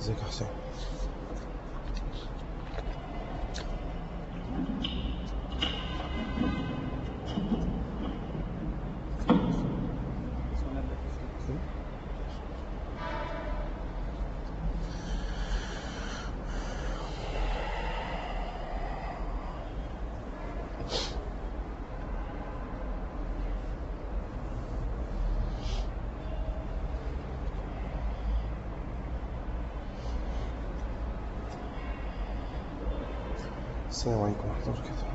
ازيك يا حسين السلام عليكم ورحمة الله وبركاته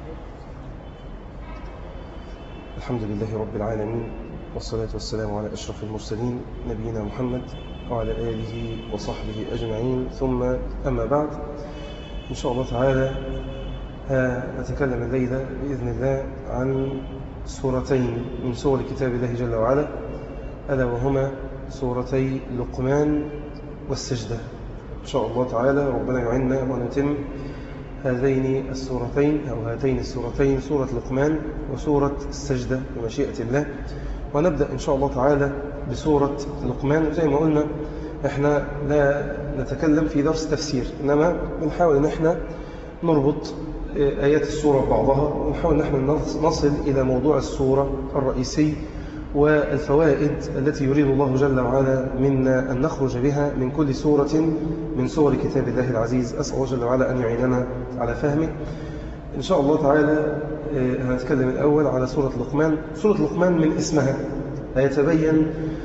الحمد لله رب العالمين والصلاة والسلام على أشرف المرسلين نبينا محمد وعلى آله وصحبه أجمعين ثم أما بعد إن شاء الله تعالى نتكلم الليلة بإذن الله عن سورتين من سور كتاب الله جل وعلا ألا وهما سورتي لقمان والسجدة إن شاء الله تعالى ربنا يعيننا ونتم هذين السورتين أو هاتين السورتين سورة لقمان وسورة السجدة بمشيئة الله ونبدأ إن شاء الله تعالى بسورة لقمان زي ما قلنا إحنا لا نتكلم في درس تفسير إنما بنحاول إن إحنا نربط آيات السورة ببعضها ونحاول إن إحنا نصل إلى موضوع السورة الرئيسي والفوائد التي يريد الله جل وعلا منا أن نخرج بها من كل سورة من سور كتاب الله العزيز أسأل الله جل وعلا أن يعيننا على فهمه إن شاء الله تعالى هنتكلم الأول على سورة لقمان سورة لقمان من اسمها هيتبين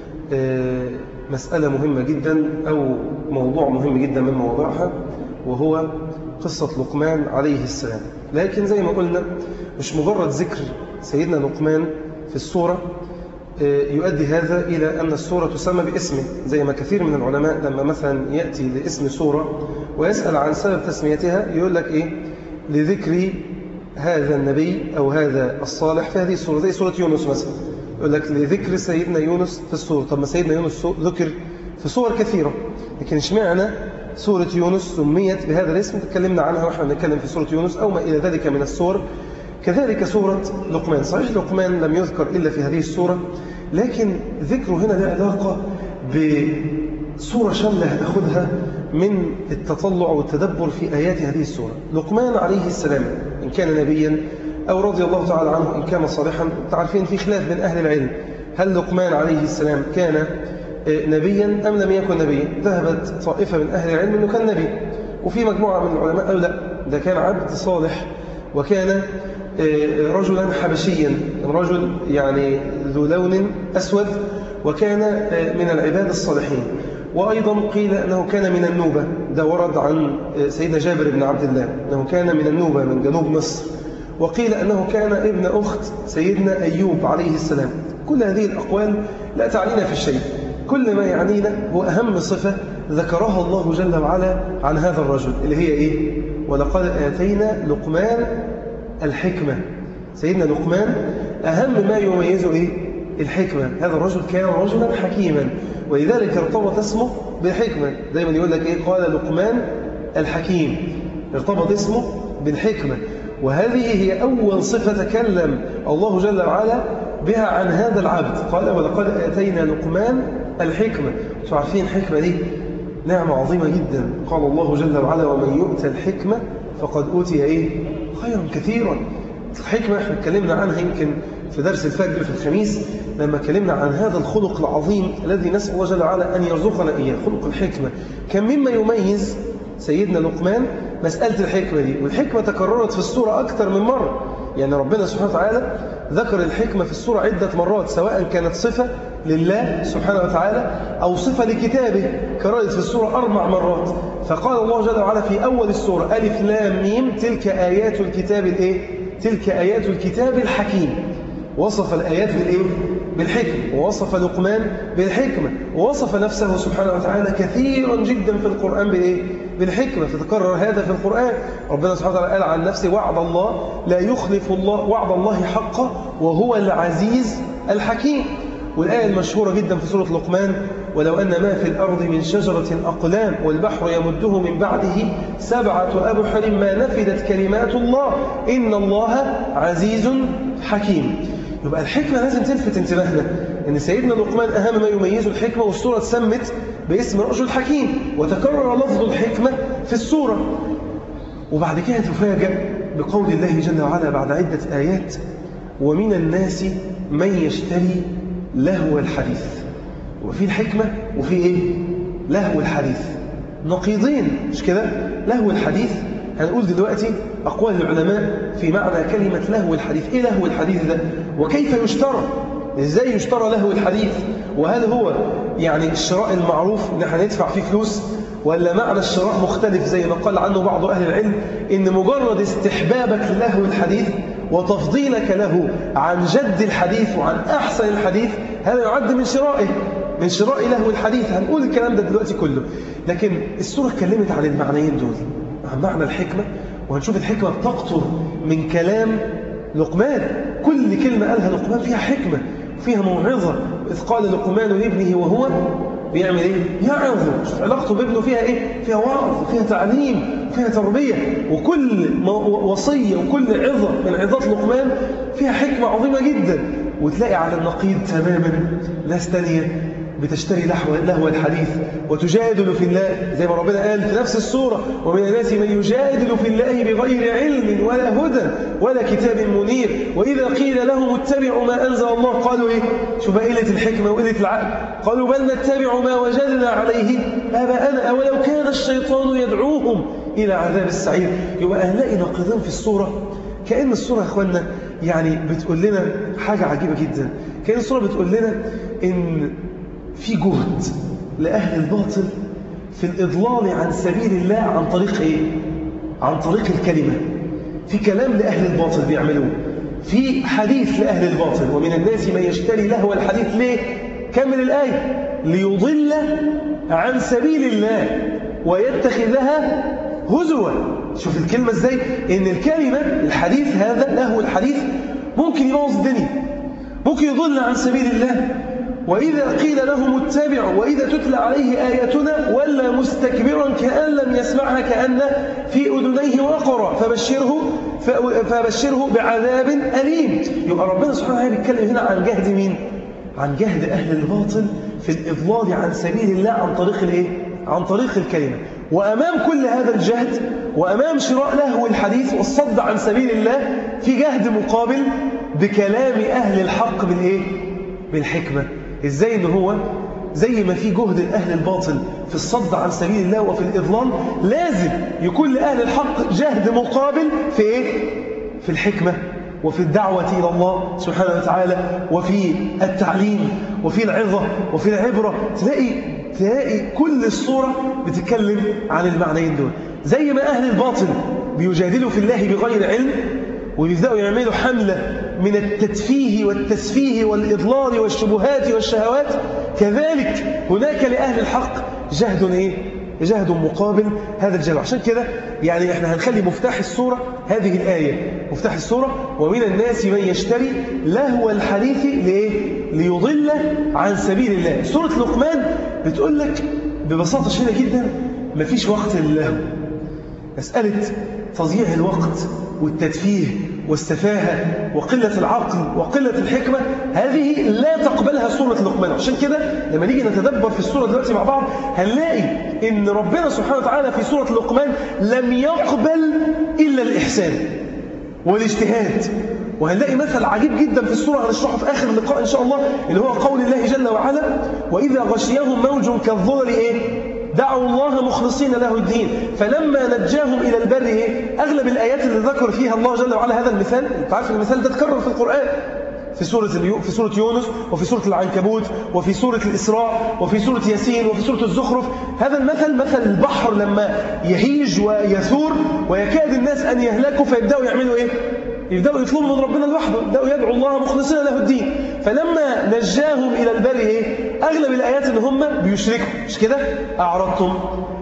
مسألة مهمة جدا أو موضوع مهم جدا من مواضعها وهو قصة لقمان عليه السلام لكن زي ما قلنا مش مجرد ذكر سيدنا لقمان في السورة يؤدي هذا إلى أن السورة تسمى باسمه زي ما كثير من العلماء لما مثلا يأتي لاسم سورة ويسأل عن سبب تسميتها يقول لك إيه لذكر هذا النبي أو هذا الصالح في هذه السورة زي سورة يونس مثلا يقول لك لذكر سيدنا يونس في السورة طب ما سيدنا يونس ذكر في صور كثيرة لكن اشمعنى سورة يونس سميت بهذا الاسم تكلمنا عنها وإحنا بنتكلم في سورة يونس أو ما إلى ذلك من السور كذلك سورة لقمان صحيح لقمان لم يذكر إلا في هذه السورة لكن ذكره هنا له علاقة بصورة شاملة هتاخدها من التطلع والتدبر في آيات هذه السورة لقمان عليه السلام إن كان نبيا أو رضي الله تعالى عنه إن كان صالحا تعرفين في خلاف بين أهل العلم هل لقمان عليه السلام كان نبيا أم لم يكن نبيا ذهبت طائفة من أهل العلم أنه كان نبي وفي مجموعة من العلماء قالوا لا ده كان عبد صالح وكان رجلا حبشيا رجل يعني ذو لون أسود وكان من العباد الصالحين وأيضا قيل أنه كان من النوبة ده ورد عن سيدنا جابر بن عبد الله أنه كان من النوبة من جنوب مصر وقيل أنه كان ابن أخت سيدنا أيوب عليه السلام كل هذه الأقوال لا تعنينا في الشيء كل ما يعنينا هو أهم صفة ذكرها الله جل وعلا عن هذا الرجل اللي هي إيه ولقد آتينا لقمان الحكمة سيدنا لقمان أهم ما يميزه إيه؟ الحكمة هذا الرجل كان رجلا حكيما ولذلك ارتبط اسمه بالحكمة دايما يقول لك إيه قال لقمان الحكيم ارتبط اسمه بالحكمة وهذه هي أول صفة تكلم الله جل وعلا بها عن هذا العبد قال ولقد آتينا لقمان الحكمة عارفين الحكمة دي نعمة عظيمة جدا قال الله جل وعلا ومن يؤتى الحكمة فقد أوتي إيه خيرا كثيرا الحكمة احنا اتكلمنا عنها يمكن في درس الفجر في الخميس لما اتكلمنا عن هذا الخلق العظيم الذي نسأل الله جل وعلا أن يرزقنا إياه خلق الحكمة كان مما يميز سيدنا لقمان مسألة الحكمة دي والحكمة تكررت في السورة أكثر من مرة يعني ربنا سبحانه وتعالى ذكر الحكمة في السورة عدة مرات سواء كانت صفة لله سبحانه وتعالى أو صفة لكتابه كررت في السورة أربع مرات فقال الله جل وعلا في أول السورة ألف لام ميم تلك آيات الكتاب الإيه؟ تلك آيات الكتاب الحكيم وصف الآيات بالإيه؟ بالحكمة ووصف لقمان بالحكمة ووصف نفسه سبحانه وتعالى كثيرا جدا في القرآن بالإيه؟ بالحكمة فتكرر هذا في القرآن ربنا سبحانه وتعالى قال عن نفسه وعد الله لا يخلف الله وعد الله حقا وهو العزيز الحكيم والآية المشهورة جدا في سورة لقمان ولو أن ما في الأرض من شجرة أقلام والبحر يمده من بعده سبعة أبحر ما نفدت كلمات الله إن الله عزيز حكيم يبقى الحكمة لازم تلفت انتباهنا إن سيدنا لقمان أهم ما يميزه الحكمة والسورة تسمت باسم رجل حكيم وتكرر لفظ الحكمة في السورة وبعد كده تفاجأ بقول الله جل وعلا بعد عدة آيات ومن الناس من يشتري لهو الحديث وفي الحكمة وفي إيه؟ لهو الحديث نقيضين مش كده؟ لهو الحديث هنقول دلوقتي أقوال العلماء في معنى كلمة لهو الحديث إيه لهو الحديث ده؟ وكيف يشترى؟ إزاي يشترى لهو الحديث؟ وهل هو يعني الشراء المعروف إن احنا ندفع فيه فلوس ولا معنى الشراء مختلف زي ما قال عنه بعض أهل العلم إن مجرد استحبابك للهو الحديث وتفضيلك له عن جد الحديث وعن أحسن الحديث هذا يعد من شرائه من شراء لهو الحديث هنقول الكلام ده دلوقتي كله لكن السورة اتكلمت عن المعنيين دول عن معنى الحكمة وهنشوف الحكمة بتقطر من كلام لقمان كل كلمة قالها لقمان فيها حكمة فيها موعظة إذ قال لقمان لابنه وهو بيعمل ايه؟ يعظ شوف علاقته بابنه فيها ايه؟ فيها وعظ فيها تعليم فيها تربية وكل وصية وكل عظة من عظات لقمان فيها حكمة عظيمة جدا وتلاقي على النقيض تماما ناس تانية بتشتري لهو, لهو الحديث وتجادل في الله زي ما ربنا قال في نفس السورة ومن الناس من يجادل في الله بغير علم ولا هدى ولا كتاب منير وإذا قيل لهم اتبعوا ما أنزل الله قالوا إيه شوف قلة الحكمة وقلة العقل قالوا بل نتبع ما وجدنا عليه آباءنا أولو كان الشيطان يدعوهم إلى عذاب السعير يبقى هنلاقي ناقضين في السورة كأن السورة يا أخوانا يعني بتقول لنا حاجة عجيبة جدا كأن السورة بتقول لنا إن في جهد لأهل الباطل في الإضلال عن سبيل الله عن طريق إيه؟ عن طريق الكلمة في كلام لأهل الباطل بيعملوه في حديث لأهل الباطل ومن الناس من يشتري لهو الحديث ليه؟ كمل الآية ليضل عن سبيل الله ويتخذها هزوا شوف الكلمة ازاي ان الكلمة الحديث هذا لهو الحديث ممكن يبوظ الدنيا ممكن يضل عن سبيل الله وإذا قيل لهم اتبعوا وإذا تتلى عليه آياتنا ولا مستكبرا كأن لم يسمعها كأن في أذنيه وقرا فبشره فبشره بعذاب أليم يبقى ربنا سبحانه وتعالى بيتكلم هنا عن جهد مين؟ عن جهد أهل الباطل في الإضلال عن سبيل الله عن طريق الإيه؟ عن طريق الكلمة وأمام كل هذا الجهد وأمام شراء لهو الحديث والصد عن سبيل الله في جهد مقابل بكلام أهل الحق بالإيه؟ بالحكمة إزاي إن هو زي ما في جهد أهل الباطل في الصد عن سبيل الله وفي الإضلال لازم يكون لأهل الحق جهد مقابل في إيه؟ في الحكمة وفي الدعوة إلى الله سبحانه وتعالى وفي التعليم وفي العظة وفي العبرة تلاقي تلاقي كل الصورة بتتكلم عن المعنيين دول زي ما أهل الباطل بيجادلوا في الله بغير علم ويبدأوا يعملوا حملة من التتفيه والتسفيه والإضلال والشبهات والشهوات كذلك هناك لأهل الحق جهد إيه؟ جهد مقابل هذا الجهل عشان كده يعني احنا هنخلي مفتاح السورة هذه الآية مفتاح السورة ومن الناس من يشتري لهو الحديث لإيه؟ ليضل عن سبيل الله سورة لقمان بتقول لك ببساطة شديدة جدا مفيش وقت للهو مسألة تضييع الوقت والتدفيه والسفاهة وقلة العقل وقلة الحكمة هذه لا تقبلها سورة لقمان عشان كده لما نيجي نتدبر في السورة دلوقتي مع بعض هنلاقي ان ربنا سبحانه وتعالى في سورة لقمان لم يقبل إلا الإحسان والاجتهاد وهنلاقي مثل عجيب جدا في السورة هنشرحه في آخر اللقاء إن شاء الله اللي هو قول الله جل وعلا وإذا غشيهم موج كالظلل إيه دعوا الله مخلصين له الدين فلما نجاهم إلى البر إيه؟ أغلب الآيات اللي ذكر فيها الله جل وعلا هذا المثال أنت عارف المثال ده تكرر في القرآن في سورة اليو... في سورة يونس وفي سورة العنكبوت وفي سورة الإسراء وفي سورة ياسين وفي سورة الزخرف هذا المثل مثل البحر لما يهيج ويثور ويكاد الناس أن يهلكوا فيبدأوا يعملوا إيه؟ يبدأوا يطلبوا من ربنا لوحده يبدأوا يدعوا الله مخلصين له الدين فلما نجاهم إلى البر إيه؟ أغلب الآيات إن هم بيشركوا مش كده أعرضتم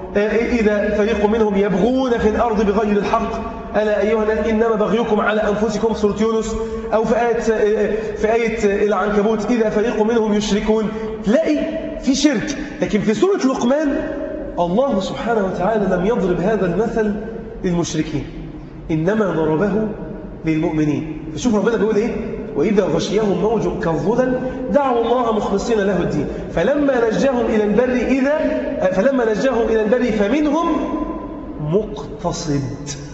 إذا فريق منهم يبغون في الأرض بغير الحق ألا أيها الناس إنما بغيكم على أنفسكم سورة يونس أو في آية, في آية العنكبوت إذا فريق منهم يشركون تلاقي في شرك لكن في سورة لقمان الله سبحانه وتعالى لم يضرب هذا المثل للمشركين إنما ضربه للمؤمنين فشوف ربنا بيقول إيه وإذا غشيهم موج كالظلل دعوا الله مخلصين له الدين فلما نجاهم إلى البر إذا فلما نجاهم إلى البر فمنهم مقتصد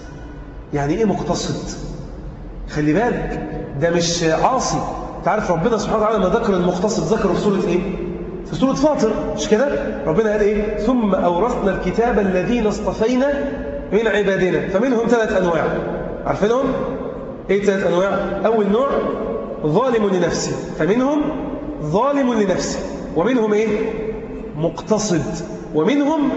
يعني إيه مقتصد خلي بالك ده مش عاصي تعرف ربنا سبحانه وتعالى لما ذكر المقتصد ذكره في سورة إيه في سورة فاطر مش كده ربنا قال إيه ثم أورثنا الكتاب الذين اصطفينا من عبادنا فمنهم ثلاث أنواع عارفينهم إيه ثلاث أنواع أول نوع ظالم لنفسه فمنهم ظالم لنفسه ومنهم إيه مقتصد ومنهم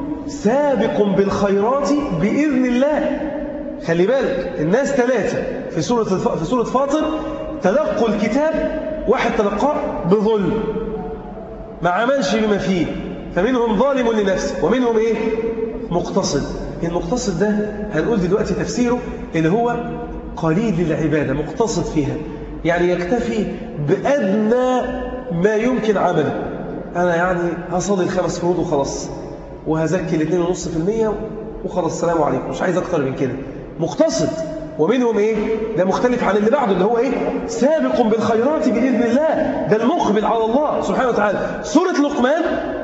سابق بالخيرات بإذن الله خلي بالك الناس ثلاثة في سورة في سورة فاطر تلقوا الكتاب واحد تلقاه بظلم ما عملش بما فيه فمنهم ظالم لنفسه ومنهم ايه مقتصد المقتصد ده هنقول دلوقتي تفسيره اللي هو قليل العبادة مقتصد فيها يعني يكتفي بأدنى ما يمكن عمله أنا يعني هصلي الخمس فروض وخلاص وهزكي الاثنين ونص في المية وخلاص السلام عليكم مش عايز أكتر من كده مقتصد ومنهم ايه ده مختلف عن اللي بعده اللي هو ايه سابق بالخيرات باذن الله ده المقبل على الله سبحانه وتعالى سوره لقمان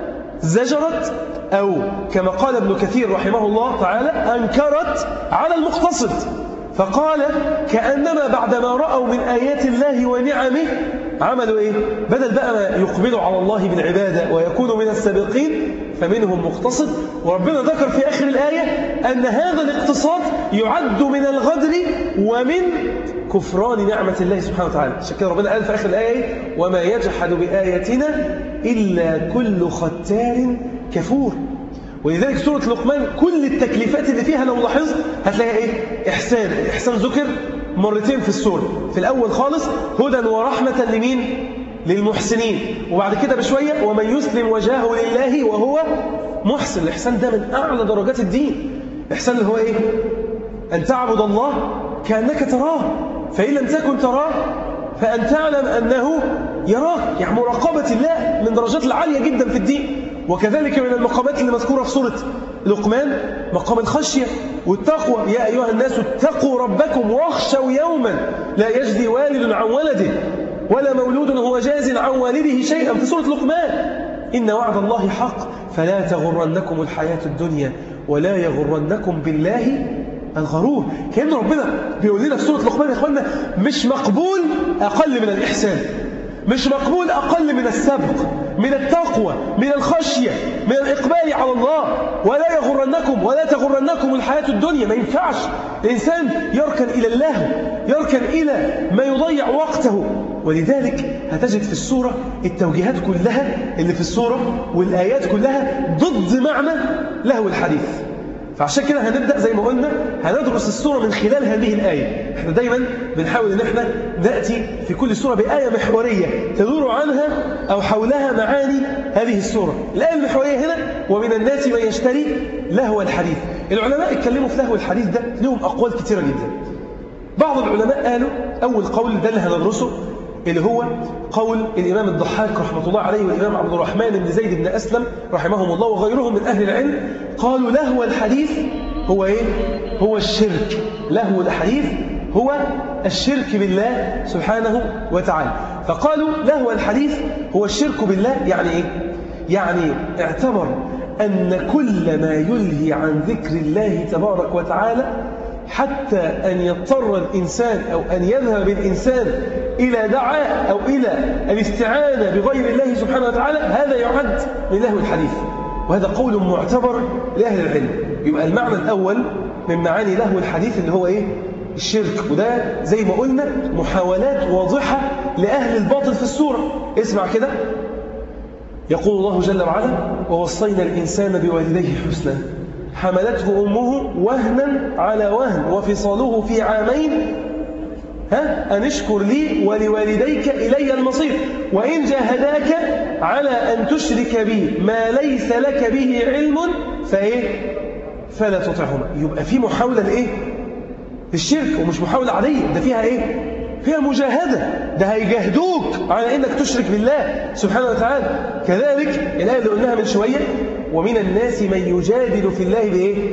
زجرت او كما قال ابن كثير رحمه الله تعالى انكرت على المقتصد فقال كانما بعدما راوا من ايات الله ونعمه عملوا ايه بدل بقى ما يقبلوا على الله بالعباده ويكونوا من السابقين فمنهم مقتصد وربنا ذكر في آخر الآية أن هذا الاقتصاد يعد من الغدر ومن كفران نعمة الله سبحانه وتعالى عشان كده ربنا قال في آخر الآية وما يجحد بآياتنا إلا كل ختار كفور ولذلك سورة لقمان كل التكليفات اللي فيها لو لاحظت هتلاقيها إيه؟ إحسان الإحسان ذكر مرتين في السورة في الأول خالص هدى ورحمة لمين؟ للمحسنين وبعد كده بشوية ومن يسلم وجهه لله وهو محسن الإحسان ده من أعلى درجات الدين الإحسان اللي هو إيه؟ أن تعبد الله كأنك تراه فإن لم تكن تراه فأن تعلم أنه يراك يعني مراقبة الله من درجات العالية جدا في الدين وكذلك من المقامات اللي مذكورة في سورة لقمان مقام الخشية والتقوى يا أيها الناس اتقوا ربكم واخشوا يوما لا يجزي والد عن ولده ولا مولود هو جاز عن والده شيئا في سورة لقمان إن وعد الله حق فلا تغرنكم الحياة الدنيا ولا يغرنكم بالله الغرور كأن ربنا بيقول لنا في سورة لقمان يا إخواننا مش مقبول أقل من الإحسان مش مقبول أقل من السبق من التقوى من الخشية من الإقبال على الله ولا يغرنكم ولا تغرنكم الحياة الدنيا ما ينفعش الإنسان يركن إلى الله يركن إلى ما يضيع وقته ولذلك هتجد في السورة التوجيهات كلها اللي في السورة والآيات كلها ضد معنى لهو الحديث فعشان كده هنبدأ زي ما قلنا هندرس السورة من خلال هذه الآية احنا دايما بنحاول ان احنا نأتي في كل سورة بآية محورية تدور عنها أو حولها معاني هذه السورة الآية المحورية هنا ومن الناس من يشتري لهو الحديث العلماء اتكلموا في لهو الحديث ده لهم أقوال كثيرة جدا بعض العلماء قالوا أول قول ده اللي هندرسه اللي هو قول الإمام الضحاك رحمة الله عليه والإمام عبد الرحمن بن زيد بن أسلم رحمهم الله وغيرهم من أهل العلم قالوا لهو الحديث هو إيه؟ هو الشرك لهو الحديث هو الشرك بالله سبحانه وتعالى فقالوا لهو الحديث هو الشرك بالله يعني إيه؟ يعني اعتبر أن كل ما يلهي عن ذكر الله تبارك وتعالى حتى أن يضطر الإنسان أو أن يذهب الإنسان إلى دعاء أو إلى الاستعانة بغير الله سبحانه وتعالى هذا يعد من لهو الحديث وهذا قول معتبر لأهل العلم يبقى المعنى الأول من معاني لهو الحديث اللي هو إيه؟ الشرك وده زي ما قلنا محاولات واضحة لأهل الباطل في السورة اسمع كده يقول الله جل وعلا ووصينا الإنسان بوالديه حسنا حملته أمه وهنا على وهن وفصاله في عامين ها أن اشكر لي ولوالديك إلي المصير وإن جاهداك على أن تشرك بي ما ليس لك به علم فإيه فلا تطعهما يبقى في محاولة لإيه الشرك ومش محاولة عادية ده فيها إيه فيها مجاهدة ده هيجاهدوك على إنك تشرك بالله سبحانه وتعالى كذلك الآية اللي قلناها من شوية ومن الناس من يجادل في الله بإيه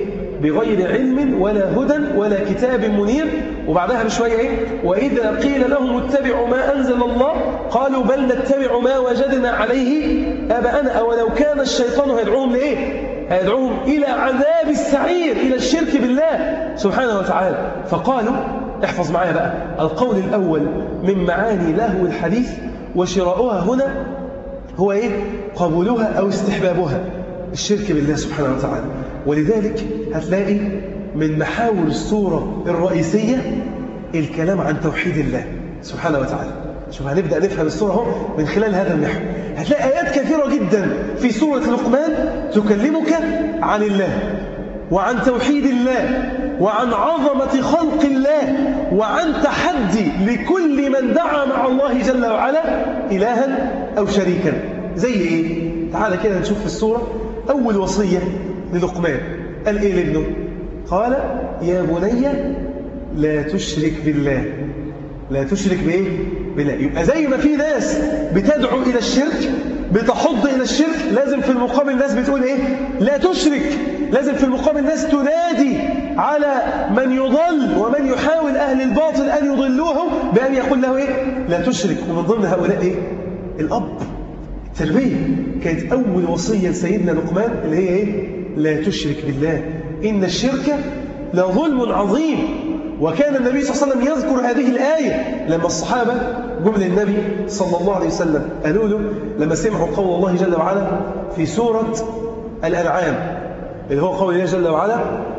بغير علم ولا هدى ولا كتاب منير وبعدها بشوية إيه وإذا قيل لهم اتبعوا ما أنزل الله قالوا بل نتبع ما وجدنا عليه آباءنا أولو كان الشيطان هيدعوهم لإيه هيدعوهم إلى عذاب السعير إلى الشرك بالله سبحانه وتعالى فقالوا احفظ معايا بقى القول الأول من معاني لهو الحديث وشراؤها هنا هو إيه قبولها أو استحبابها الشرك بالله سبحانه وتعالى ولذلك هتلاقي من محاور السورة الرئيسية الكلام عن توحيد الله سبحانه وتعالى شوف هنبدأ نفهم السورة اهو من خلال هذا النحو هتلاقي آيات كثيرة جدا في سورة لقمان تكلمك عن الله وعن توحيد الله وعن عظمة خلق الله وعن تحدي لكل من دعا مع الله جل وعلا إلها أو شريكا زي إيه؟ تعال كده نشوف في السورة أول وصية للقمان قال إيه لابنه؟ قال يا بني لا تشرك بالله لا تشرك بإيه؟ بالله يبقى زي ما في ناس بتدعو إلى الشرك بتحض إلى الشرك لازم في المقام الناس بتقول إيه؟ لا تشرك لازم في المقام الناس تنادي على من يضل ومن يحاول أهل الباطل أن يضلوه بأن يقول له إيه؟ لا تشرك ومن ضمن هؤلاء إيه؟ الأب التربية كانت أول وصية لسيدنا لقمان اللي هي إيه؟ لا تشرك بالله إن الشرك لظلم عظيم وكان النبي صلى الله عليه وسلم يذكر هذه الآية لما الصحابة جم للنبي صلى الله عليه وسلم قالوا له لما سمعوا قول الله جل وعلا في سورة الأنعام اللي هو قول الله جل وعلا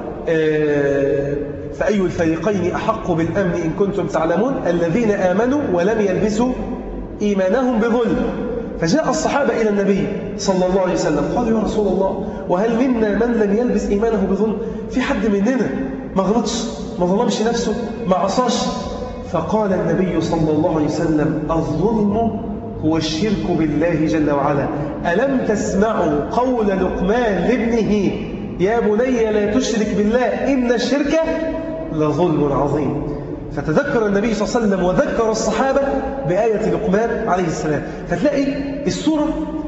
فأي الفريقين أحق بالأمن إن كنتم تعلمون الذين آمنوا ولم يلبسوا إيمانهم بظلم فجاء الصحابة إلى النبي صلى الله عليه وسلم قالوا يا رسول الله وهل منا من لم يلبس إيمانه بظلم في حد مننا ما غلطش ما ظلمش نفسه ما عصاش فقال النبي صلى الله عليه وسلم الظلم هو الشرك بالله جل وعلا ألم تسمعوا قول لقمان لابنه يا بني لا تشرك بالله إن الشرك لظلم عظيم فتذكر النبي صلى الله عليه وسلم وذكر الصحابة بآية لقمان عليه السلام فتلاقي السورة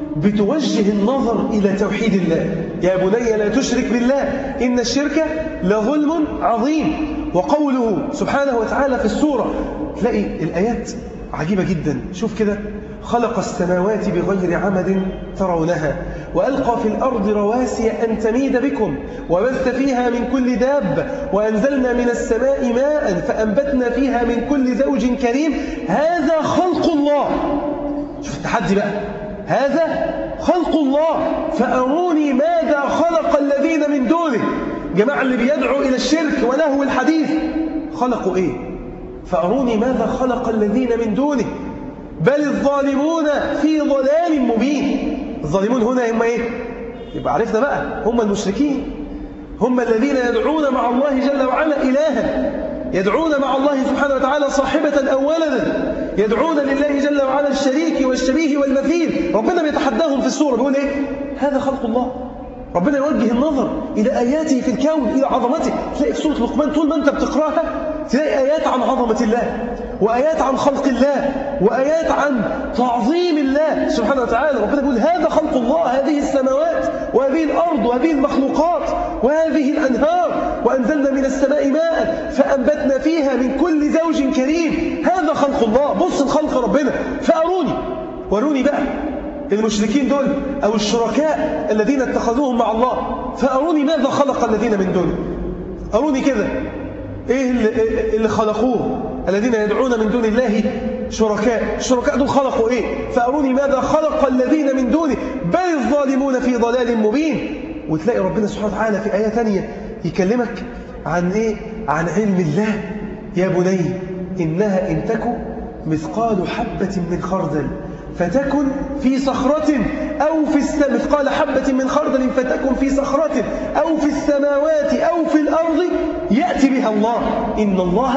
بتوجه النظر إلى توحيد الله يا بني لا تشرك بالله إن الشرك لظلم عظيم وقوله سبحانه وتعالى في السورة تلاقي الآيات عجيبة جدا شوف كده خلق السماوات بغير عمد ترونها وألقى في الأرض رواسي أن تميد بكم وبث فيها من كل داب وأنزلنا من السماء ماء فأنبتنا فيها من كل زوج كريم هذا خلق الله شوف التحدي بقى هذا خلق الله فأروني ماذا خلق الذين من دونه جماعة اللي بيدعوا إلى الشرك ولهو الحديث خلقوا إيه فأروني ماذا خلق الذين من دونه بل الظالمون في ضلال مبين الظالمون هنا هم إيه يبقى عرفنا بقى هم المشركين هم الذين يدعون مع الله جل وعلا إلها يدعون مع الله سبحانه وتعالى صاحبة أو ولدا يدعون لله جل وعلا الشريك والشبيه والمثيل ربنا بيتحداهم في السورة بيقول إيه هذا خلق الله ربنا يوجه النظر إلى آياته في الكون إلى عظمته تلاقي في سورة لقمان طول ما أنت بتقرأها تلاقي آيات عن عظمة الله وآيات عن خلق الله وآيات عن تعظيم الله سبحانه وتعالى ربنا يقول هذا خلق الله هذه السماوات وهذه الأرض وهذه المخلوقات وهذه الأنهار وأنزلنا من السماء ماء فأنبتنا فيها من كل زوج كريم هذا خلق الله بص الخلق ربنا فأروني وروني بقى المشركين دول أو الشركاء الذين اتخذوهم مع الله فأروني ماذا خلق الذين من دونه أروني كده إيه اللي, اللي خلقوه الذين يدعون من دون الله شركاء الشركاء دول خلقوا إيه فأروني ماذا خلق الذين من دونه بل الظالمون في ضلال مبين وتلاقي ربنا سبحانه وتعالى في آية تانية يكلمك عن إيه عن علم الله يا بني إنها إن تكو مثقال حبة من خردل فتكن في صخرة أو في السماء مثقال حبة من خردل فتكن في صخرة أو في السماوات أو في الأرض يأتي بها الله إن الله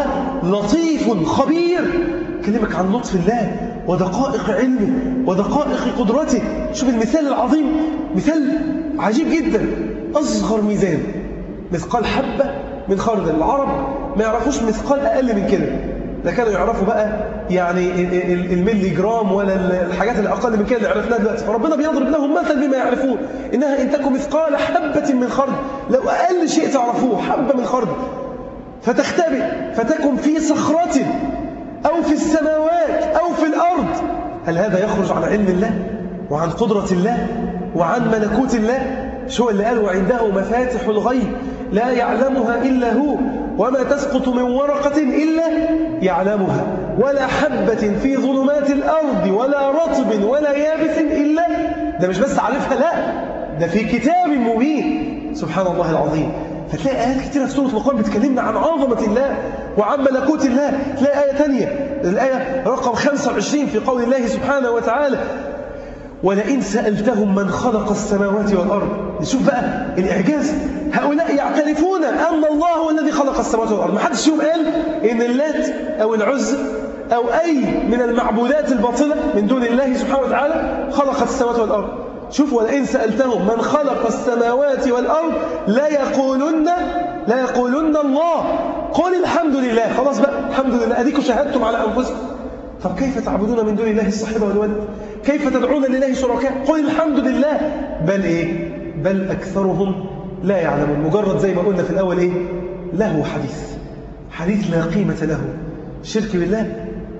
لطيف خبير كلمك عن لطف الله ودقائق علمه ودقائق قدرته شوف المثال العظيم مثال عجيب جدا أصغر ميزان مثقال حبة من خردل العرب ما يعرفوش مثقال أقل من كده لا كانوا يعرفوا بقى يعني الملي جرام ولا الحاجات الأقل من كده اللي عرفناها دلوقتي فربنا بيضرب لهم مثل بما يعرفون إنها إن تكن مثقال حبة من خرد لو أقل شيء تعرفوه حبة من خرد فتختبئ فتكن في صخرة أو في السماوات أو في الأرض هل هذا يخرج عن علم الله وعن قدرة الله وعن ملكوت الله شو اللي قال وعنده مفاتح الغيب لا يعلمها إلا هو وما تسقط من ورقة إلا يعلمها ولا حبة في ظلمات الأرض ولا رطب ولا يابس إلا ده مش بس عارفها لا ده في كتاب مبين سبحان الله العظيم فتلاقي آيات كتيرة في سورة القرآن بتكلمنا عن عظمة الله وعن ملكوت الله تلاقي آية تانية الآية رقم 25 في قول الله سبحانه وتعالى ولئن سألتهم من خلق السماوات والأرض نشوف بقى الإعجاز هؤلاء يعترفون أن الله هو الذي خلق السماوات والأرض ما حدش يوم قال إن اللات أو العز أو أي من المعبودات الباطلة من دون الله سبحانه وتعالى خلقت السماوات والأرض شوف ولئن سألتهم من خلق السماوات والأرض لا يقولن لا يقولن الله قل الحمد لله خلاص بقى الحمد لله أديكم شهدتم على أنفسكم طب كيف تعبدون من دون الله الصاحب والولد كيف تدعون لله شركاء قل الحمد لله بل إيه بل أكثرهم لا يعلمون مجرد زي ما قلنا في الأول إيه له حديث حديث لا قيمة له شرك بالله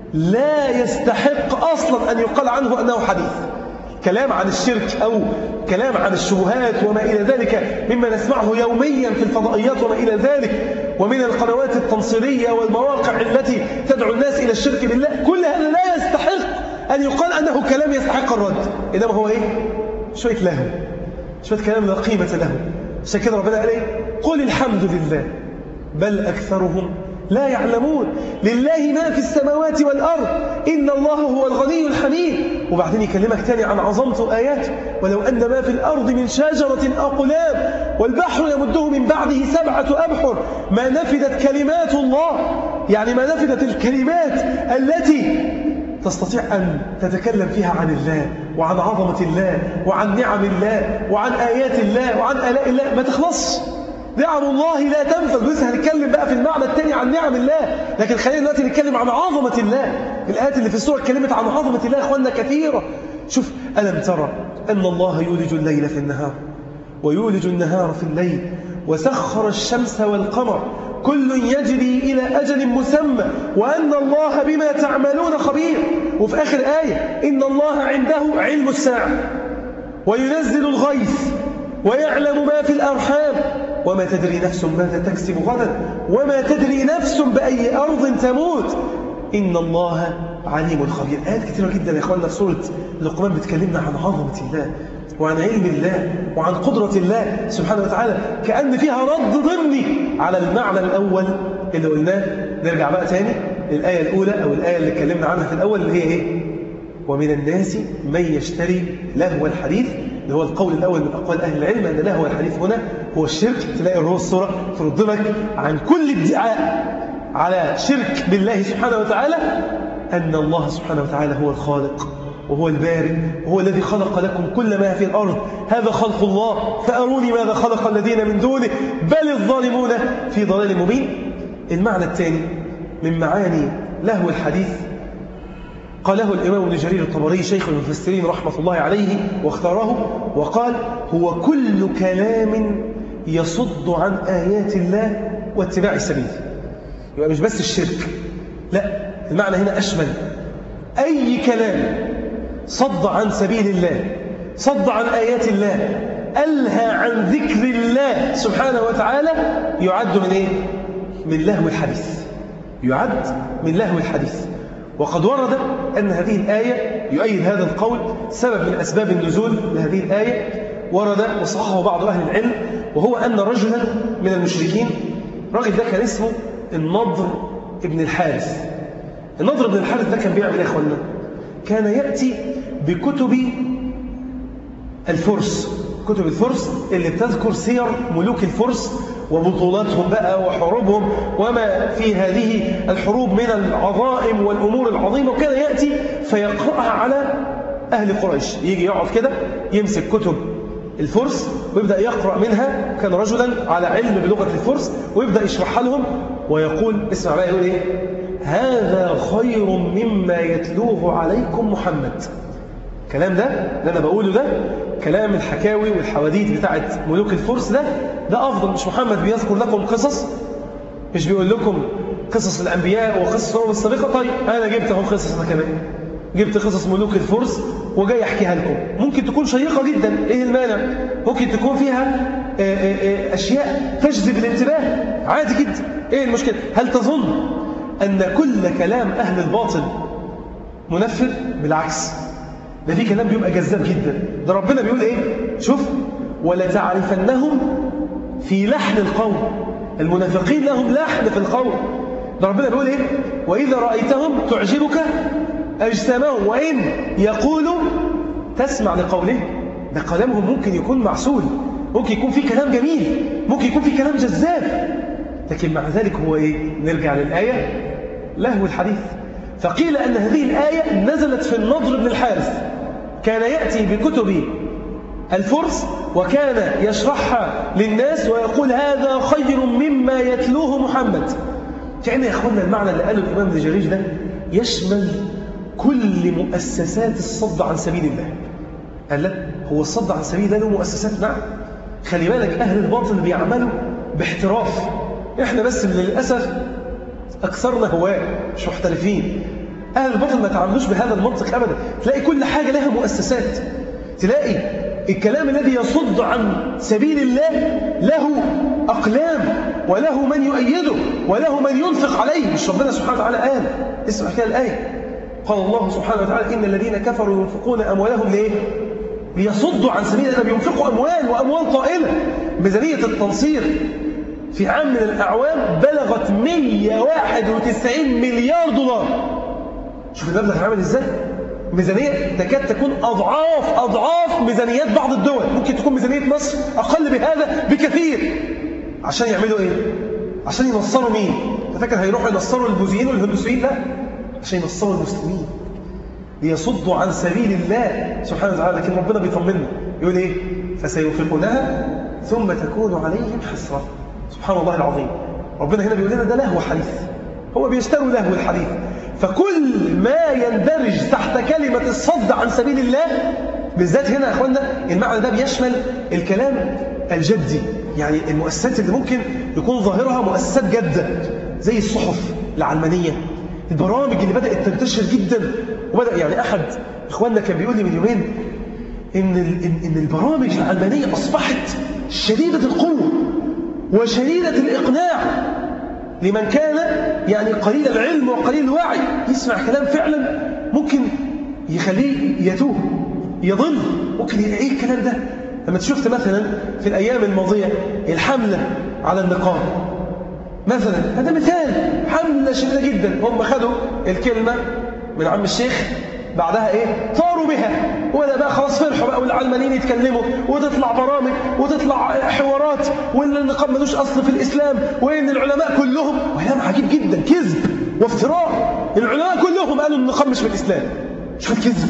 لا يستحق أصلا أن يقال عنه أنه حديث كلام عن الشرك أو كلام عن الشبهات وما إلى ذلك مما نسمعه يوميا في الفضائيات وما إلى ذلك ومن القنوات التنصيرية والمواقع التي تدعو الناس إلى الشرك بالله كل هذا لا يستحق أن يقال أنه كلام يستحق الرد إنما هو إيه؟ شوية لهو شوية كلام لا قيمة له عشان كده ربنا قال إيه؟ قل الحمد لله بل أكثرهم لا يعلمون لله ما في السماوات والأرض إن الله هو الغني الحميد وبعدين يكلمك تاني عن عظمته آيات ولو أن ما في الأرض من شجرة أقلام والبحر يمده من بعده سبعة أبحر ما نفدت كلمات الله يعني ما نفدت الكلمات التي تستطيع أن تتكلم فيها عن الله وعن عظمة الله وعن نعم الله وعن آيات الله وعن آلاء الله ما تخلصش نعم الله لا تنفذ بس هنتكلم بقى في المعنى الثاني عن نعم الله لكن خلينا دلوقتي نتكلم عن عظمة الله الآيات اللي في السورة اتكلمت عن عظمة الله يا إخواننا كثيرة شوف ألم ترى أن الله يولج الليل في النهار ويولج النهار في الليل وسخر الشمس والقمر كل يجري إلى أجل مسمى وأن الله بما تعملون خبير وفي آخر آية إن الله عنده علم الساعة وينزل الغيث ويعلم ما في الأرحام وما تدري نفس ماذا تكسب غدا وما تدري نفس بأي أرض تموت إن الله عليم خبير آيات كثيرة جدا يا إخواننا في سورة لقمان بتكلمنا عن عظمة الله وعن علم الله وعن قدرة الله سبحانه وتعالى كأن فيها رد ضمني على المعنى الأول اللي قلناه نرجع بقى تاني للآية الأولى أو الآية اللي اتكلمنا عنها في الأول اللي هي إيه ومن الناس من يشتري لهو الحديث اللي هو القول الأول من أقوال أهل العلم أن لهو الحديث هنا هو الشرك تلاقي الروح الصورة تردمك عن كل ادعاء على شرك بالله سبحانه وتعالى أن الله سبحانه وتعالى هو الخالق وهو البارئ وهو الذي خلق لكم كل ما في الأرض هذا خلق الله فأروني ماذا خلق الذين من دونه بل الظالمون في ضلال مبين المعنى الثاني من معاني لهو الحديث قاله الإمام ابن جرير الطبري شيخ المفسرين رحمة الله عليه واختاره وقال هو كل كلام يصد عن آيات الله واتباع السبيل يبقى مش بس الشرك لا المعنى هنا أشمل أي كلام صد عن سبيل الله صد عن آيات الله ألهى عن ذكر الله سبحانه وتعالى يعد من إيه؟ من لهو الحديث يعد من لهو الحديث وقد ورد أن هذه الآية يؤيد هذا القول سبب من أسباب النزول لهذه الآية ورد وصححه بعض أهل العلم وهو أن رجلا من المشركين راجل ده كان اسمه النضر ابن الحارث النضر ابن الحارث ده كان بيعمل يا اخوانا كان يأتي بكتب الفرس كتب الفرس اللي بتذكر سير ملوك الفرس وبطولاتهم بقى وحروبهم وما في هذه الحروب من العظائم والأمور العظيمة وكان يأتي فيقرأها على أهل قريش يجي يقعد كده يمسك كتب الفرس ويبدأ يقرأ منها كان رجلا على علم بلغة الفرس ويبدأ يشرحها لهم ويقول اسمع بقى يقول إيه هذا خير مما يتلوه عليكم محمد الكلام ده اللي أنا بقوله ده كلام الحكاوي والحواديت بتاعت ملوك الفرس ده ده أفضل مش محمد بيذكر لكم قصص مش بيقول لكم قصص الأنبياء وقصص الأمم السابقة طيب أنا جبت اهو قصص أنا كمان جبت قصص ملوك الفرس وجاي أحكيها لكم ممكن تكون شيقة جدا إيه المانع ممكن تكون فيها أشياء تجذب الانتباه عادي جدا إيه المشكلة هل تظن أن كل كلام أهل الباطل منفر بالعكس ده في كلام بيبقى جذاب جدا ده ربنا بيقول إيه شوف ولتعرفنهم في لحن القول المنافقين لهم لحن في القول ده ربنا بيقول إيه وإذا رأيتهم تعجبك أجسامهم وإن يقولوا تسمع لقولهم ده كلامهم ممكن يكون معسول ممكن يكون في كلام جميل ممكن يكون في كلام جذاب لكن مع ذلك هو إيه نرجع للآية لهو الحديث فقيل أن هذه الآية نزلت في النضر بن الحارث كان يأتي بكتب الفرس وكان يشرحها للناس ويقول هذا خير مما يتلوه محمد كأن يا أخوانا المعنى اللي قاله الإمام الجريج ده يشمل كل مؤسسات الصد عن سبيل الله قال لا هو الصد عن سبيل الله له مؤسسات نعم خلي بالك أهل الباطل بيعملوا باحتراف إحنا بس للأسف أكثرنا هواة مش محترفين أهل الباطل ما تعاملوش بهذا المنطق أبدا تلاقي كل حاجة لها مؤسسات تلاقي الكلام الذي يصد عن سبيل الله له أقلام وله من يؤيده وله من ينفق عليه مش ربنا سبحانه وتعالى قال اسمع كده الآية قال الله سبحانه وتعالى إن الذين كفروا ينفقون أموالهم ليه؟ ليصدوا عن سبيل الله بينفقوا أموال وأموال طائلة ميزانية التنصير في عام من الأعوام بلغت 191 مليار دولار شوف المبلغ عامل إزاي؟ ميزانية تكاد تكون أضعاف أضعاف ميزانيات بعض الدول ممكن تكون ميزانية مصر أقل بهذا بكثير عشان يعملوا إيه؟ عشان ينصروا مين؟ فاكر هيروحوا ينصروا البوذيين والهندوسيين؟ لا عشان ينصروا المسلمين ليصدوا عن سبيل الله سبحانه وتعالى لكن ربنا بيطمنا يقول إيه؟ فسينفقونها ثم تكون عليهم حسرة سبحان الله العظيم ربنا هنا بيقول لنا ده لهو حديث هو بيشتروا لهو الحديث فكل ما يندرج تحت كلمة الصد عن سبيل الله بالذات هنا يا أخوانا المعنى ده بيشمل الكلام الجدي يعني المؤسسات اللي ممكن يكون ظاهرها مؤسسات جادة زي الصحف العلمانية البرامج اللي بدأت تنتشر جدا وبدأ يعني أحد إخواننا كان بيقول لي من يومين إن, إن, إن البرامج العلمانية أصبحت شديدة القوة وشديدة الإقناع لمن كان يعني قليل العلم وقليل الوعي يسمع كلام فعلا ممكن يخليه يتوه يضل ممكن ايه الكلام ده لما شفت مثلا في الأيام الماضية الحملة على النقاب مثلا هذا مثال حملة شديدة جدا هم خدوا الكلمة من عم الشيخ بعدها ايه طاروا بها ولا بقى خلاص فرحوا بقى والعلمانيين يتكلموا وتطلع برامج وتطلع حوارات وان النقاب ملوش اصل في الاسلام وان العلماء كلهم وكلام عجيب جدا كذب وافتراء العلماء كلهم قالوا ان النقاب مش في الاسلام شوف الكذب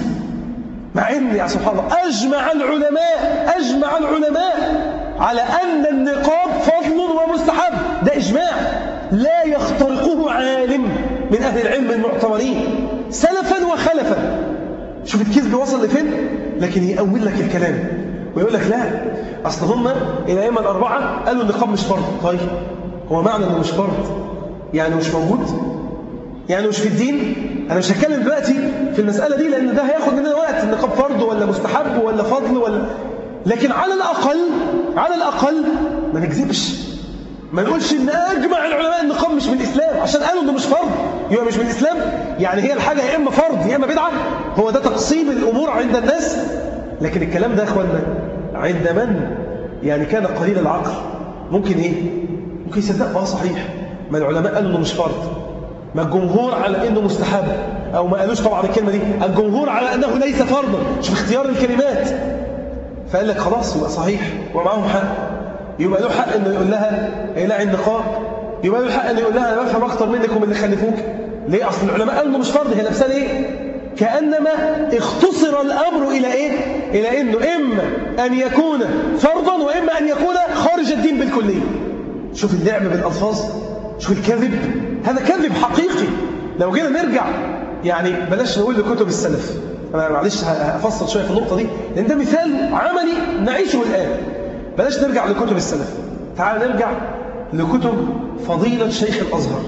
مع ان يا سبحان الله اجمع العلماء اجمع العلماء على ان النقاب فضل ومستحب ده اجماع لا يخترقه عالم من اهل العلم المعتبرين سلفا وخلفا شوف الكذب وصل لفين لكن يأول لك الكلام ويقول لك لا أصل هم الأئمة الأربعة قالوا النقاب مش فرض طيب هو معنى أنه مش فرض يعني مش موجود يعني مش في الدين أنا مش هتكلم دلوقتي في المسألة دي لأن ده هياخد مننا وقت النقاب فرض ولا مستحب ولا فضل ولا لكن على الأقل على الأقل ما نكذبش ما نقولش ان اجمع العلماء النقاب مش من الاسلام عشان قالوا انه مش فرض يبقى مش من الاسلام يعني هي الحاجه يا اما فرض يا اما بدعه هو ده تقسيم الامور عند الناس لكن الكلام ده يا اخوانا عند من يعني كان قليل العقل ممكن ايه ممكن يصدق اه صحيح ما العلماء قالوا انه مش فرض ما الجمهور على انه مستحب او ما قالوش طبعا الكلمه دي الجمهور على انه ليس فرضا شوف اختيار الكلمات فقال لك خلاص يبقى صحيح ومعاهم حق يبقى له حق انه يقول لها الى النقاب يبقى له حق انه يقول لها انا بفهم اكتر منكم اللي خلفوك ليه اصل العلماء قالوا انه مش فرض هي نفسها ليه كانما اختصر الامر الى ايه الى انه اما ان يكون فرضا واما ان يكون خارج الدين بالكليه شوف اللعب بالالفاظ شوف الكذب هذا كذب حقيقي لو جينا نرجع يعني بلاش نقول لكتب السلف أنا معلش هفصل شوية في النقطة دي لأن ده مثال عملي نعيشه الآن بلاش نرجع لكتب السلف تعال نرجع لكتب فضيلة شيخ الأزهر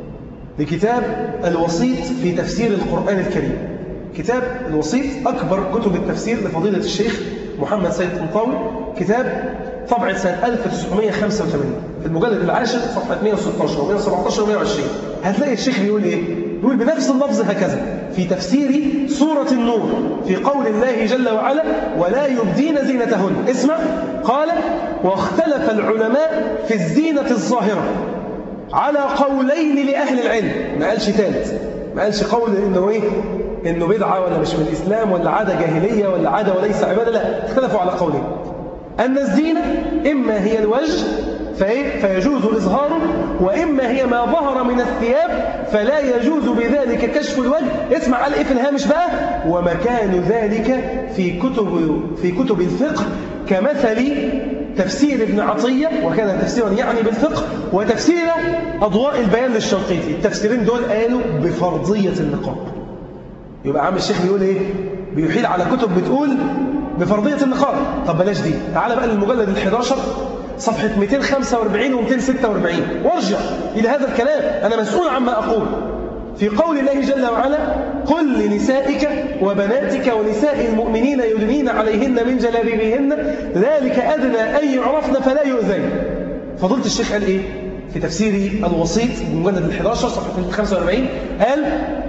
لكتاب الوسيط في تفسير القرآن الكريم كتاب الوسيط أكبر كتب التفسير لفضيلة الشيخ محمد سيد طنطاوي كتاب طبعة سنة 1985 في المجلد العاشر صفحة 116 و 117 و 120 هتلاقي الشيخ بيقول إيه؟ بيقول بنفس اللفظ هكذا في تفسير سورة النور في قول الله جل وعلا ولا يبدين زينتهن اسمع قال واختلف العلماء في الزينة الظاهرة على قولين لأهل العلم ما قالش ثالث ما قالش قول إنه إيه إنه بدعة ولا مش من الإسلام ولا عادة جاهلية ولا عادة وليس عبادة لا اختلفوا على قولين أن الزينة إما هي الوجه فإيه؟ فيجوز إظهاره وإما هي ما ظهر من الثياب فلا يجوز بذلك كشف الوجه اسمع قال إيه في الهامش بقى ومكان ذلك في كتب في كتب الفقه كمثل تفسير ابن عطية وكان تفسيرا يعني بالفقه وتفسير أضواء البيان للشنقيطي التفسيرين دول قالوا بفرضية النقاب يبقى عم الشيخ بيقول إيه بيحيل على كتب بتقول بفرضية النقاب طب بلاش دي تعال بقى للمجلد ال11 صفحة 245 و 246 وارجع إلى هذا الكلام أنا مسؤول عما أقول في قول الله جل وعلا قل لنسائك وبناتك ونساء المؤمنين يدنين عليهن من جلابيبهن ذلك أدنى أن يعرفن فلا يؤذين فضلت الشيخ قال إيه في تفسير الوسيط المجلد ال11 صفحة 45 قال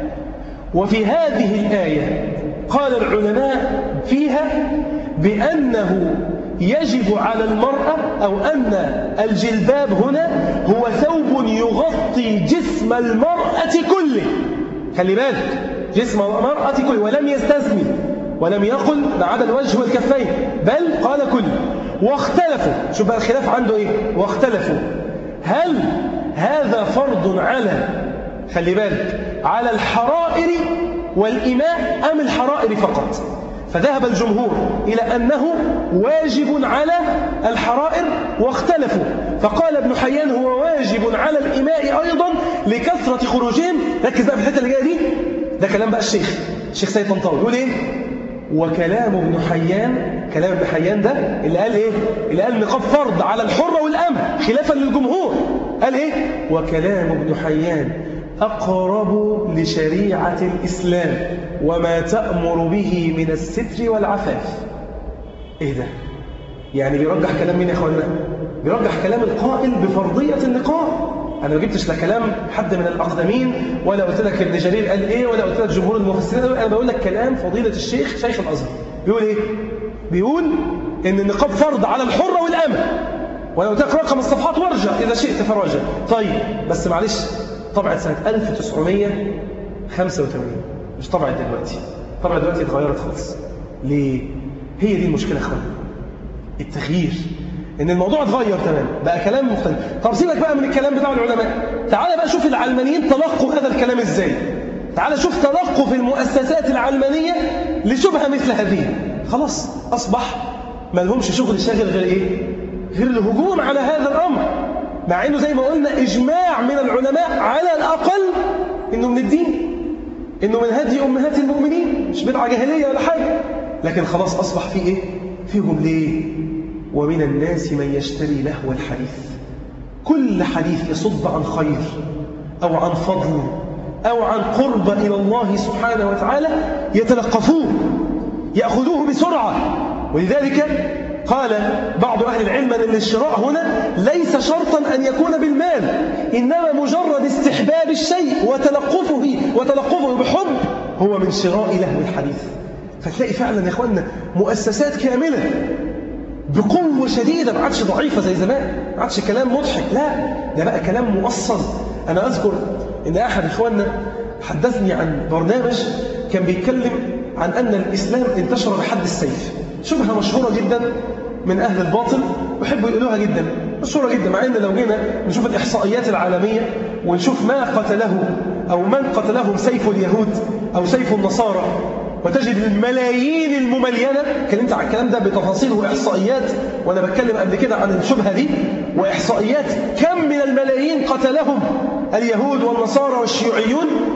وفي هذه الآية قال العلماء فيها بأنه يجب على المرأة أو أن الجلباب هنا هو ثوب يغطي جسم المرأة كله خلي بالك جسم المرأة كله ولم يستثني ولم يقل ما عدا الوجه والكفين بل قال كله واختلفوا شوف بقى الخلاف عنده ايه واختلفوا هل هذا فرض على خلي بالك على الحرائر والإماء أم الحرائر فقط فذهب الجمهور إلى أنه واجب على الحرائر واختلفوا فقال ابن حيان هو واجب على الإماء أيضا لكثرة خروجهم ركز بقى في الحتة اللي جاية دي ده كلام بقى الشيخ الشيخ سيد طنطاوي يقول إيه وكلام ابن حيان كلام ابن حيان ده اللي قال إيه اللي قال نقاب فرض على الحرة والأمة خلافا للجمهور قال إيه وكلام ابن حيان أقرب لشريعة الإسلام وما تأمر به من الستر والعفاف إيه ده؟ يعني بيرجح كلام مين يا أخوانا؟ بيرجح كلام القائل بفرضية النقاب أنا ما جبتش لا كلام حد من الأقدمين ولا قلت لك ابن جرير قال إيه ولا قلت لك جمهور المفسرين أنا بقول لك كلام فضيلة الشيخ شيخ الأزهر بيقول إيه؟ بيقول إن النقاب فرض على الحرة والأمة ولو قلت لك رقم الصفحات وارجع إذا شئت فراجع طيب بس معلش طبعت سنة 1985 مش طبعت دلوقتي طبعا دلوقتي اتغيرت خالص ليه؟ هي دي المشكلة يا اخوان التغيير ان الموضوع اتغير تمام بقى كلام مختلف طب سيبك بقى من الكلام بتاع العلماء تعال بقى شوف العلمانيين تلقوا هذا الكلام ازاي تعال شوف تلقوا في المؤسسات العلمانية لشبهة مثل هذه خلاص أصبح ما لهمش شغل شاغل غير إيه غير الهجوم على هذا الأمر مع أنه زي ما قلنا إجماع من العلماء على الأقل أنه من الدين أنه من هدي أمهات المؤمنين مش بدعة جاهلية ولا حاجة لكن خلاص أصبح في إيه فيهم ليه ومن الناس من يشتري لهو الحديث كل حديث يصد عن خير أو عن فضل أو عن قرب إلى الله سبحانه وتعالى يتلقفوه يأخذوه بسرعة ولذلك قال بعض أهل العلم أن الشراء هنا ليس شرطا أن يكون بالمال إنما مجرد استحباب الشيء وتلقفه وتلقفه بحب هو من شراء لهو الحديث فتلاقي فعلا يا إخواننا مؤسسات كاملة بقوة شديدة ما عادش ضعيفة زي زمان ما عادش كلام مضحك لا ده بقى كلام مؤصل أنا أذكر إن أحد إخواننا حدثني عن برنامج كان بيتكلم عن أن الإسلام انتشر بحد السيف شبهة مشهورة جدا من أهل الباطل ويحبوا يقولوها جدا مشهورة جدا مع أن لو جينا نشوف الإحصائيات العالمية ونشوف ما قتله أو من قتلهم سيف اليهود أو سيف النصارى وتجد الملايين المملينة كلمت عن الكلام ده بتفاصيل وإحصائيات وأنا بتكلم قبل كده عن الشبهة دي وإحصائيات كم من الملايين قتلهم اليهود والنصارى والشيوعيون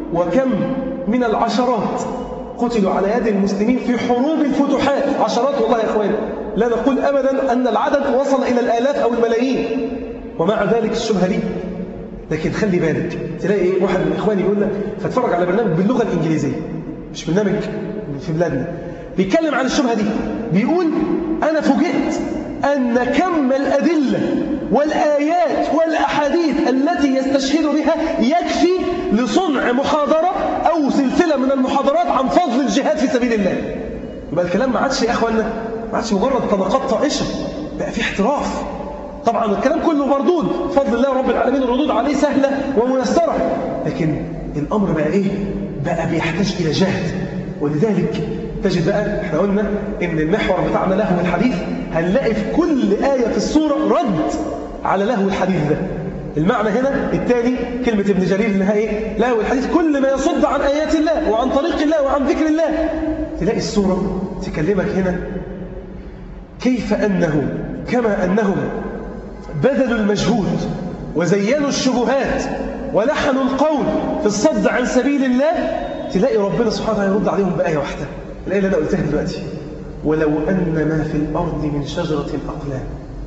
وكم من العشرات قتلوا على يد المسلمين في حروب الفتوحات عشرات والله يا إخواني لا نقول أبدا أن العدد وصل إلى الآلاف أو الملايين ومع ذلك الشبهة دي لكن خلي بالك تلاقي إيه واحد من إخواني يقول لك فاتفرج على برنامج باللغة الإنجليزية مش برنامج في بلادنا بيتكلم عن الشبهة دي بيقول أنا فوجئت أن كم الأدلة والآيات والأحاديث التي يستشهد بها يكفي لصنع محاضرة أو سلسلة من المحاضرات عن فضل الجهاد في سبيل الله يبقى الكلام ما عادش يا إخوانا ما عادش مجرد طبقات طائشة بقى في احتراف طبعا الكلام كله مردود فضل الله رب العالمين الردود عليه سهلة وميسرة لكن الأمر بقى إيه بقى بيحتاج إلى جهد ولذلك تجد بقى احنا قلنا ان المحور بتاعنا لهو الحديث هنلاقي في كل آية في السورة رد على لهو الحديث ده المعنى هنا الثاني كلمة ابن جرير انها ايه لهو الحديث كل ما يصد عن آيات الله وعن طريق الله وعن ذكر الله تلاقي السورة تكلمك هنا كيف أنه كما أنهم بذلوا المجهود وزينوا الشبهات ولحنوا القول في الصد عن سبيل الله تلاقي ربنا سبحانه وتعالى يرد عليهم بآية واحدة الآية اللي أنا قلتها دلوقتي ولو أن ما في الأرض من شجرة أقلام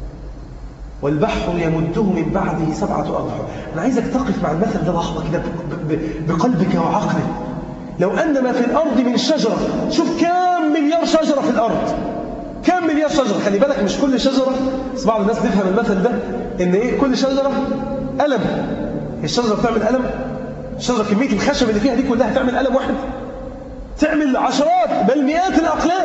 والبحر يمده من بعده سبعة أبحر أنا عايزك تقف مع المثل ده لحظة كده بقلبك وعقلك لو أن ما في الأرض من شجرة شوف كام مليار شجرة في الأرض كام مليار شجرة خلي بالك مش كل شجرة بس بعض الناس بيفهم المثل ده إن إيه كل شجرة قلم الشجرة بتعمل قلم الشجرة كمية الخشب اللي فيها دي كلها تعمل قلم واحد تعمل عشرات بل مئات الأقلام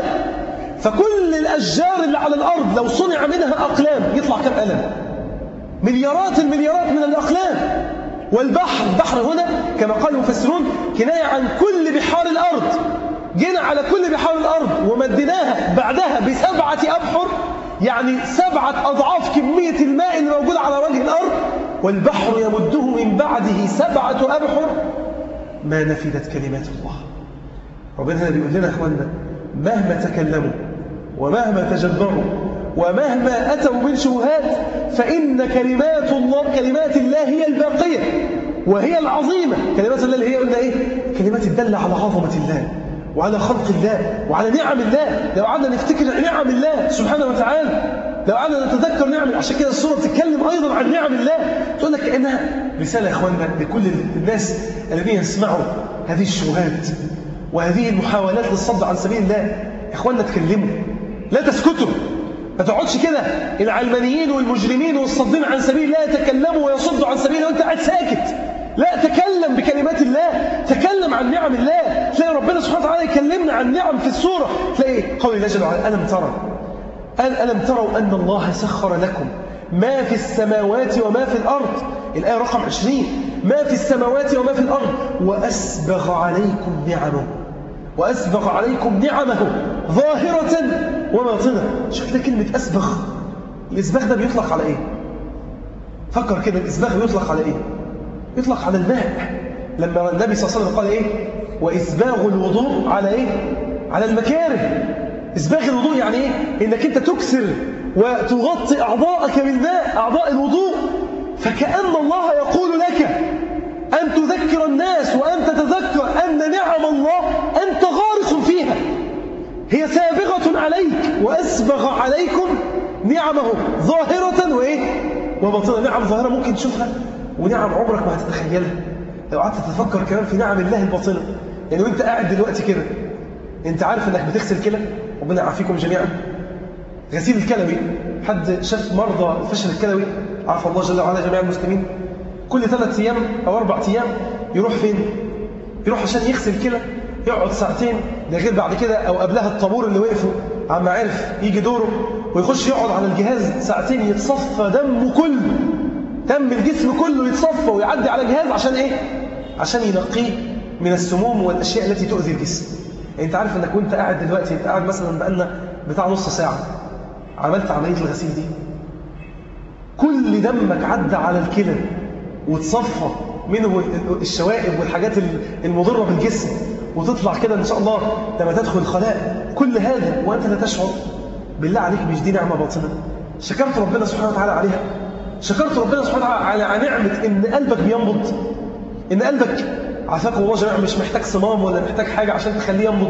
فكل الأشجار اللي على الأرض لو صنع منها أقلام يطلع كم قلم مليارات المليارات من الأقلام والبحر البحر هنا كما قال المفسرون كناية عن كل بحار الأرض جينا على كل بحار الأرض ومديناها بعدها بسبعة أبحر يعني سبعة أضعاف كمية الماء اللي موجود على وجه الأرض والبحر يمده من بعده سبعة أبحر ما نفدت كلمات الله ربنا هنا بيقول لنا أخواننا مهما تكلموا ومهما تجبروا ومهما أتوا من شبهات فإن كلمات الله كلمات الله هي الباقية وهي العظيمة كلمات الله اللي هي قلنا إيه كلمات الدالة على عظمة الله وعلى خلق الله وعلى نعم الله لو قعدنا نفتكر نعم الله سبحانه وتعالى لو قعدنا نتذكر نعم عشان كده السورة بتتكلم أيضا عن نعم الله تقول لك كأنها رسالة يا إخواننا لكل الناس الذين يسمعوا هذه الشبهات وهذه المحاولات للصد عن سبيل الله يا إخواننا تكلموا لا تسكتوا ما تقعدش كده العلمانيين والمجرمين والصدين عن سبيل الله يتكلموا ويصدوا عن سبيل الله وانت قاعد ساكت لا تكلم بكلمات الله تكلم عن نعم الله تلاقي ربنا سبحانه وتعالى يكلمنا عن نعم في السورة تلاقي قول الله جل وعلا ألم ترى قال ألم تروا أن الله سخر لكم ما في السماوات وما في الأرض الآية رقم 20 ما في السماوات وما في الأرض وأسبغ عليكم نعمه وأسبغ عليكم نعمه ظاهرة وباطنة شوف كده كلمة أسبغ الإسباغ ده بيطلق على إيه فكر كده الإسباغ بيطلق على إيه يطلق على الماء لما النبي صلى الله عليه وسلم قال إيه وإسباغ الوضوء على إيه على المكاره إسباغ الوضوء يعني إيه إنك أنت تكسر وتغطي أعضاءك بالماء أعضاء الوضوء فكأن الله يقول لك أن تذكر الناس وأن تتذكر أن نعم الله أنت غارق فيها هي سابغة عليك وأسبغ عليكم نعمه ظاهرة وإيه وباطنة نعم ظاهرة ممكن تشوفها ونعم عمرك ما هتتخيلها لو قعدت تتفكر كمان في نعم الله الباطنة يعني وانت قاعد دلوقتي كده انت عارف انك بتغسل كلى ربنا يعافيكم جميعا غسيل الكلوي حد شاف مرضى الفشل الكلوي عافى الله جل وعلا جميع المسلمين كل ثلاث ايام او اربع ايام يروح فين يروح عشان يغسل كلى يقعد ساعتين ده غير بعد كده او قبلها الطابور اللي وقفوا عما عرف يجي دوره ويخش يقعد على الجهاز ساعتين يتصفى دمه كله دم الجسم كله يتصفى ويعدي على الجهاز عشان ايه عشان ينقيه من السموم والاشياء التي تؤذي الجسم يعني انت عارف انك وانت قاعد دلوقتي انت قاعد مثلا بقالنا بتاع نص ساعه عملت عمليه الغسيل دي كل دمك عدى على الكلى وتصفى منه الشوائب والحاجات المضره بالجسم وتطلع كده ان شاء الله لما تدخل الخلاء كل هذا وانت لا تشعر بالله عليك مش دي نعمه باطنه شكرت ربنا سبحانه وتعالى عليها شكرت ربنا سبحانه وتعالى على نعمه ان قلبك بينبض ان قلبك عافاكم الله جميعا مش محتاج صمام ولا محتاج حاجة عشان تخليه ينبض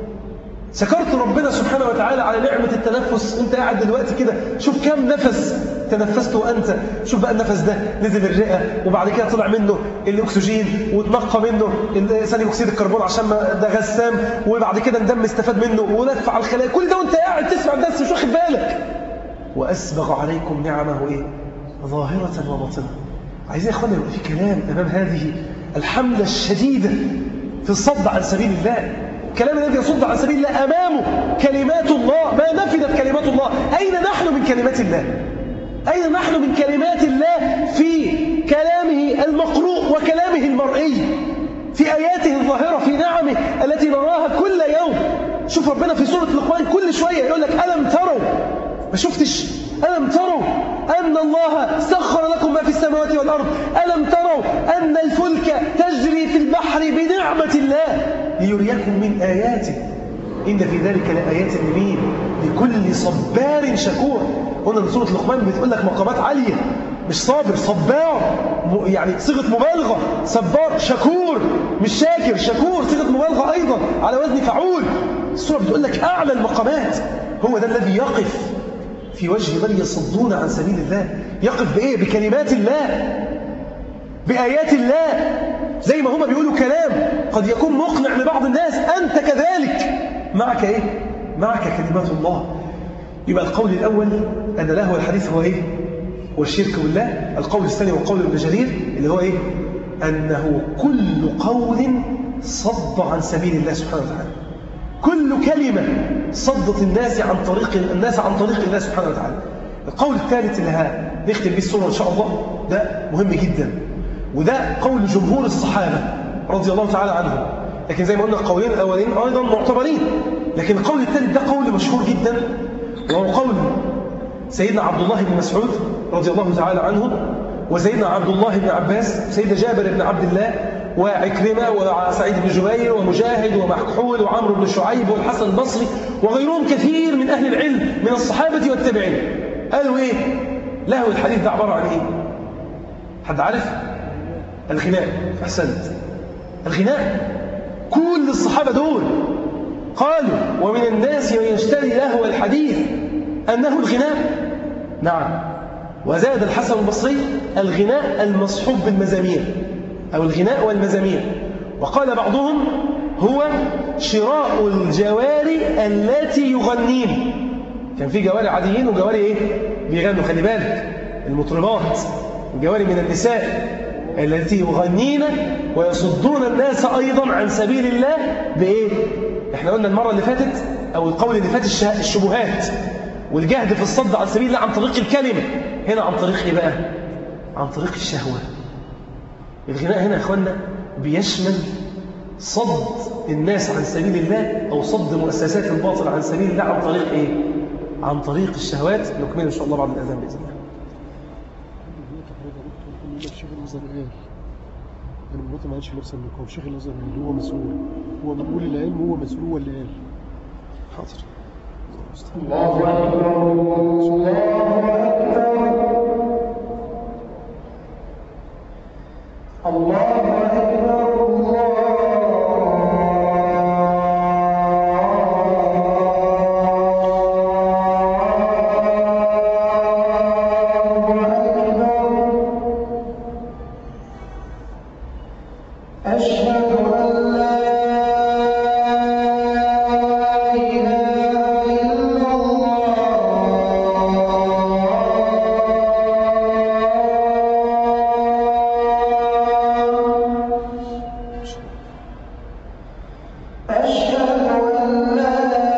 شكرت ربنا سبحانه وتعالى على نعمة التنفس وانت قاعد دلوقتي كده شوف كم نفس تنفسته أنت شوف بقى النفس ده نزل الرئة وبعد كده طلع منه الأكسجين وتنقى منه ثاني أكسيد الكربون عشان ما ده غسام وبعد كده الدم استفاد منه ولف على الخلايا كل ده وانت قاعد تسمع الدرس مش واخد بالك وأسبغ عليكم نعمه إيه ظاهرة وباطنة عايزين يا اخوانا يبقى في كلام أمام هذه الحملة الشديدة في الصد عن سبيل الله الكلام الذي يصد عن سبيل الله أمامه كلمات الله ما نفدت كلمات الله أين نحن من كلمات الله أين نحن من كلمات الله في كلامه المقروء وكلامه المرئي في آياته الظاهرة في نعمه التي نراها كل يوم شوف ربنا في سورة لقمان كل شوية يقول لك ألم تروا ما شفتش ألم تروا أن الله سخر لكم ما في السماوات والأرض ألم تروا أن الفلك تجري في البحر بنعمة الله ليريكم من آياته إن في ذلك لآيات لمين لكل صبار شكور قلنا ان سورة لقمان بتقول لك مقامات عالية مش صابر صبار يعني صيغة مبالغة صبار شكور مش شاكر شكور صيغة مبالغة أيضا على وزن فعول السورة بتقول لك أعلى المقامات هو ده الذي يقف في وجه من يصدون عن سبيل الله يقف بإيه؟ بكلمات الله بآيات الله زي ما هما بيقولوا كلام قد يكون مقنع لبعض الناس أنت كذلك معك إيه؟ معك كلمات الله يبقى القول الأول أن لهو الحديث هو إيه؟ هو الشرك بالله القول الثاني وقول ابن جرير اللي هو إيه؟ أنه كل قول صد عن سبيل الله سبحانه وتعالى كل كلمة صدت الناس عن طريق الناس عن طريق الله سبحانه وتعالى القول الثالث اللي هنختم به الصورة إن شاء الله ده مهم جدا وده قول جمهور الصحابة رضي الله تعالى عنهم لكن زي ما قلنا القولين الأولين أيضا معتبرين لكن القول الثالث ده قول مشهور جدا وهو قول سيدنا عبد الله بن مسعود رضي الله تعالى عنه وسيدنا عبد الله بن عباس سيدنا جابر بن عبد الله وعكرمة وسعيد بن جبير ومجاهد ومحكحول وعمرو بن شعيب والحسن البصري وغيرهم كثير من أهل العلم من الصحابة والتابعين قالوا إيه؟ له الحديث ده عبارة عن إيه؟ حد عارف؟ الغناء أحسنت الغناء كل الصحابة دول قالوا ومن الناس من يشتري لهو الحديث أنه الغناء نعم وزاد الحسن البصري الغناء المصحوب بالمزامير أو الغناء والمزامير وقال بعضهم هو شراء الجواري التي يغنين كان في جواري عاديين وجواري ايه بيغنوا خلي بالك المطربات الجواري من النساء التي يغنين ويصدون الناس أيضا عن سبيل الله بإيه؟ احنا قلنا المرة اللي فاتت أو القول اللي فات الشبهات والجهد في الصد عن سبيل الله عن طريق الكلمة هنا عن طريق إيه بقى؟ عن طريق الشهوة الغناء هنا يا أخوانا بيشمل صد الناس عن سبيل الله أو صد مؤسسات الباطل عن سبيل الله عن طريق إيه؟ عن طريق الشهوات نكمل إن شاء الله بعد الأذان بإذن الله الشيخ الازهر قال انا مراتي ما عادش لابسه النقاب الشيخ الازهر اللي هو مسؤول هو بيقول العلم هو مسؤول هو اللي قال حاضر الله أكبر الله أكبر الله أكبر أشهد أن لا إله إلا الله أشهد أن لا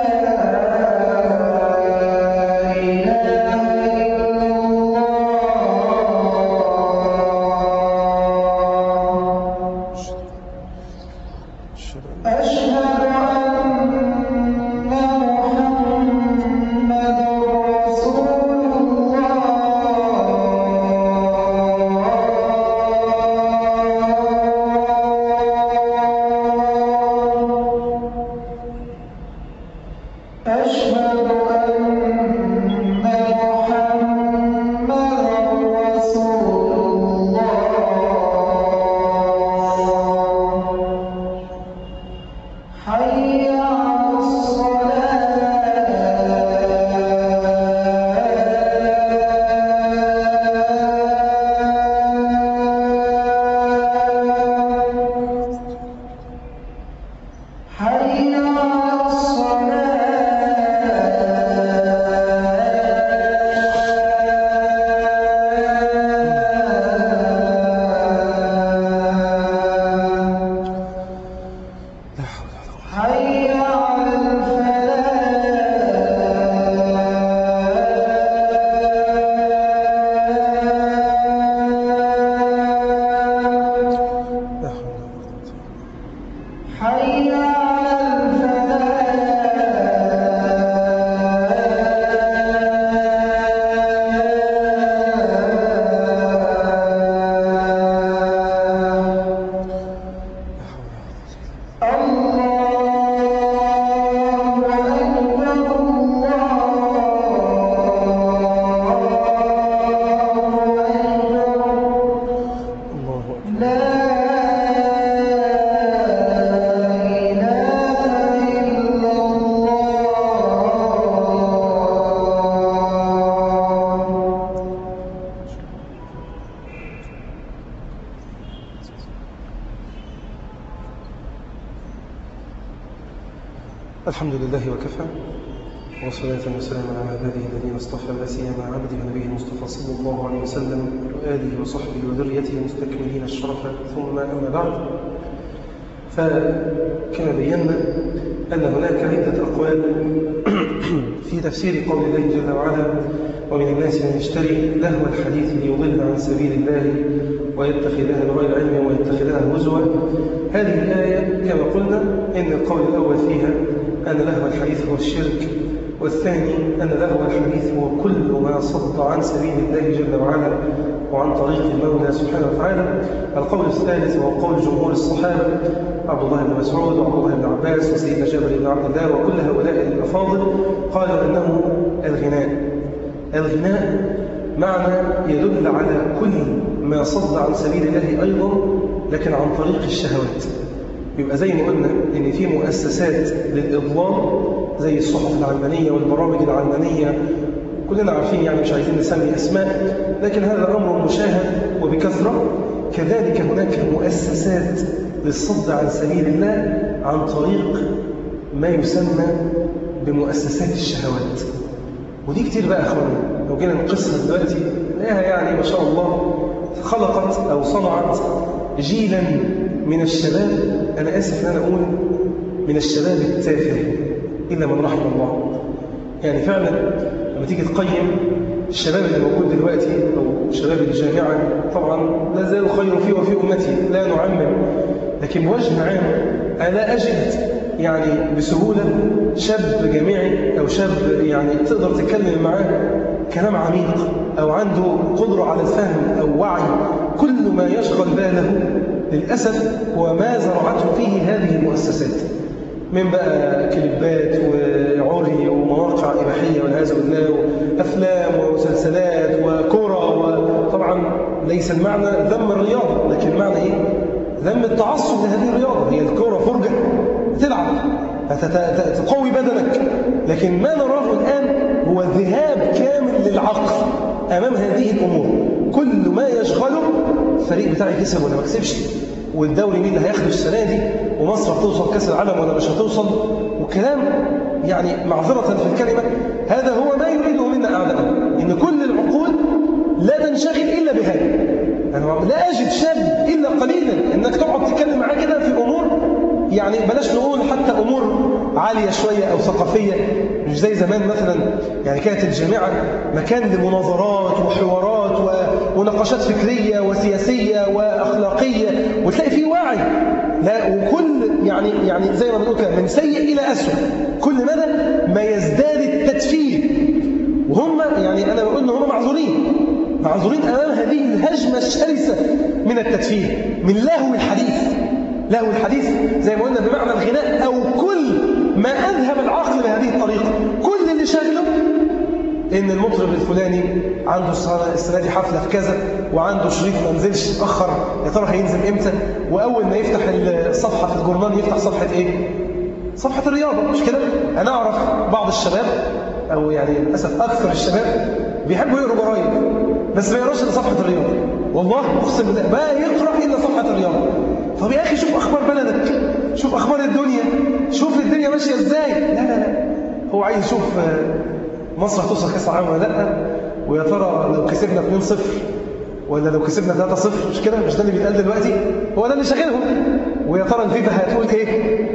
إله إلا الله أشهد أن محمدا رسول الله أشهد أن محمدا رسول الله حي على الفلاح الله أكبر الله أكبر الله أكبر لا إله إلا الله الحمد لله وكفى وصلاة وسلاما على عباده الذين اصطفى لا سيما عبده ونبيه المصطفى صلى الله عليه وسلم وآله وصحبه وذريته المستكملين الشرف ثم أما بعد فكما بينا أن هناك عدة أقوال في تفسير قول الله جل وعلا ومن الناس من يشتري لهو الحديث ليضل عن سبيل الله ويتخذها بغير علم ويتخذها هزوا هذه الآية كما قلنا إن القول الأول فيها أن لهو الحديث هو الشرك والثاني أن لهو الحديث هو كل ما صد عن سبيل الله جل وعلا وعن طريق المولى سبحانه وتعالى القول الثالث وهو قول جمهور الصحابة عبد الله بن مسعود وعبد الله بن عباس وسيدنا جابر بن عبد الله وكل هؤلاء الأفاضل قالوا أنه الغناء الغناء معنى يدل على كل ما صد عن سبيل الله أيضا لكن عن طريق الشهوات يبقى زي ما قلنا ان في مؤسسات للاضلال زي الصحف العلمانيه والبرامج العلمانيه كلنا عارفين يعني مش عايزين نسمي اسماء لكن هذا امر مشاهد وبكثره كذلك هناك مؤسسات للصد عن سبيل الله عن طريق ما يسمى بمؤسسات الشهوات ودي كتير بقى يا اخوانا لو جينا نقيسها دلوقتي نلاقيها يعني ما شاء الله خلقت او صنعت جيلا من الشباب انا اسف ان انا اقول من الشباب التافه الا من رحم الله يعني فعلا لما تيجي تقيم الشباب اللي موجود دلوقتي او شباب الجامعه طبعا لا زال خير فيه وفي امتي لا نعمم لكن بوجه عام انا لا اجد يعني بسهوله شاب جامعي او شاب يعني تقدر تتكلم معاه كلام عميق او عنده قدره على الفهم او وعي كل ما يشغل باله للاسف هو ما زرعته فيه هذه المؤسسات من بقى كليبات وعري ومواقع إباحية والعياذ بالله وأفلام ومسلسلات وكرة وطبعا ليس المعنى ذم الرياضة لكن المعنى إيه؟ ذم التعصب لهذه الرياضة هي الكرة فرجة تلعب تقوي بدنك لكن ما نراه الآن هو ذهاب كامل للعقل أمام هذه الأمور كل ما يشغله الفريق بتاعي كسب ولا ما كسبش والدوري مين اللي هياخده السنه دي ومصر هتوصل كاس العالم ولا مش هتوصل وكلام يعني معذره في الكلمه هذا هو ما يريده منا اعداء ان كل العقول لا تنشغل الا بهذا انا لا اجد شاب الا قليلا انك تقعد تتكلم معاه كده في امور يعني بلاش نقول حتى امور عاليه شويه او ثقافيه مش زي زمان مثلا يعني كانت الجامعه مكان لمناظرات وحوارات ونقاشات فكريه وسياسيه واخلاقيه وتلاقي فيه وعي لا وكل يعني يعني زي ما بنقول كده من سيء الى اسوء كل مدى ما يزداد التدفيه وهم يعني انا بقول ان هم معذورين معذورين امام هذه الهجمه الشرسه من التدفيه من لهو الحديث لهو الحديث زي ما قلنا بمعنى الغناء او كل ما اذهب العقل بهذه الطريقه كل اللي شاغله ان المطرب الفلاني عنده السنه دي حفله في كذا وعنده شريط ما نزلش اتاخر يا ترى هينزل امتى واول ما يفتح الصفحه في الجورنال يفتح صفحه ايه صفحه الرياضه مش كده انا اعرف بعض الشباب او يعني للاسف اكثر الشباب بيحبوا يقروا جرايد بس ما يقراش الا صفحه الرياضه والله اقسم بالله ما يقرا الا صفحه الرياضه طب يا اخي شوف اخبار بلدك شوف اخبار الدنيا شوف الدنيا ماشيه ازاي لا لا لا هو عايز يشوف مصر هتوصل كاس العالم ولا لا ويا ترى لو كسبنا 2-0 ولا لو كسبنا 3-0 مش كده مش ده اللي بيتقال دلوقتي هو ده اللي شاغلهم ويا ترى الفيفا هتقول ايه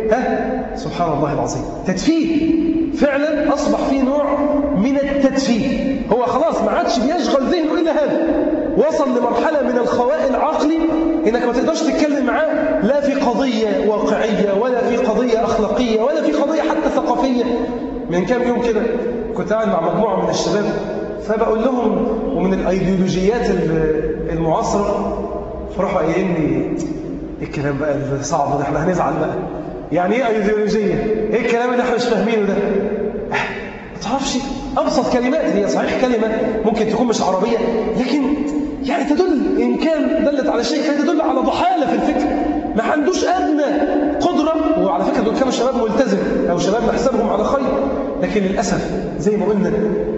ها سبحان الله العظيم تدفيه فعلا اصبح فيه نوع من التدفيه هو خلاص ما عادش بيشغل ذهنه الا هذا وصل لمرحلة من الخواء العقلي إنك ما تقدرش تتكلم معاه لا في قضية واقعية ولا في قضية أخلاقية ولا في قضية حتى ثقافية من كام يوم كده كنت قاعد مع مجموعة من الشباب فبقول لهم ومن الأيديولوجيات المعاصرة فراحوا قايلين لي ايه الكلام بقى الصعب ده احنا هنزعل بقى يعني ايه ايديولوجيه ايه الكلام اللي احنا مش فاهمينه ده ما تعرفش ابسط كلمات هي صحيح كلمه ممكن تكون مش عربيه لكن يعني تدل ان كان دلت على شيء فهي تدل على ضحاله في الفكر ما عندوش ادنى قدره وعلى فكره دول كانوا شباب ملتزم او شباب نحسبهم على خير لكن للاسف زي ما قلنا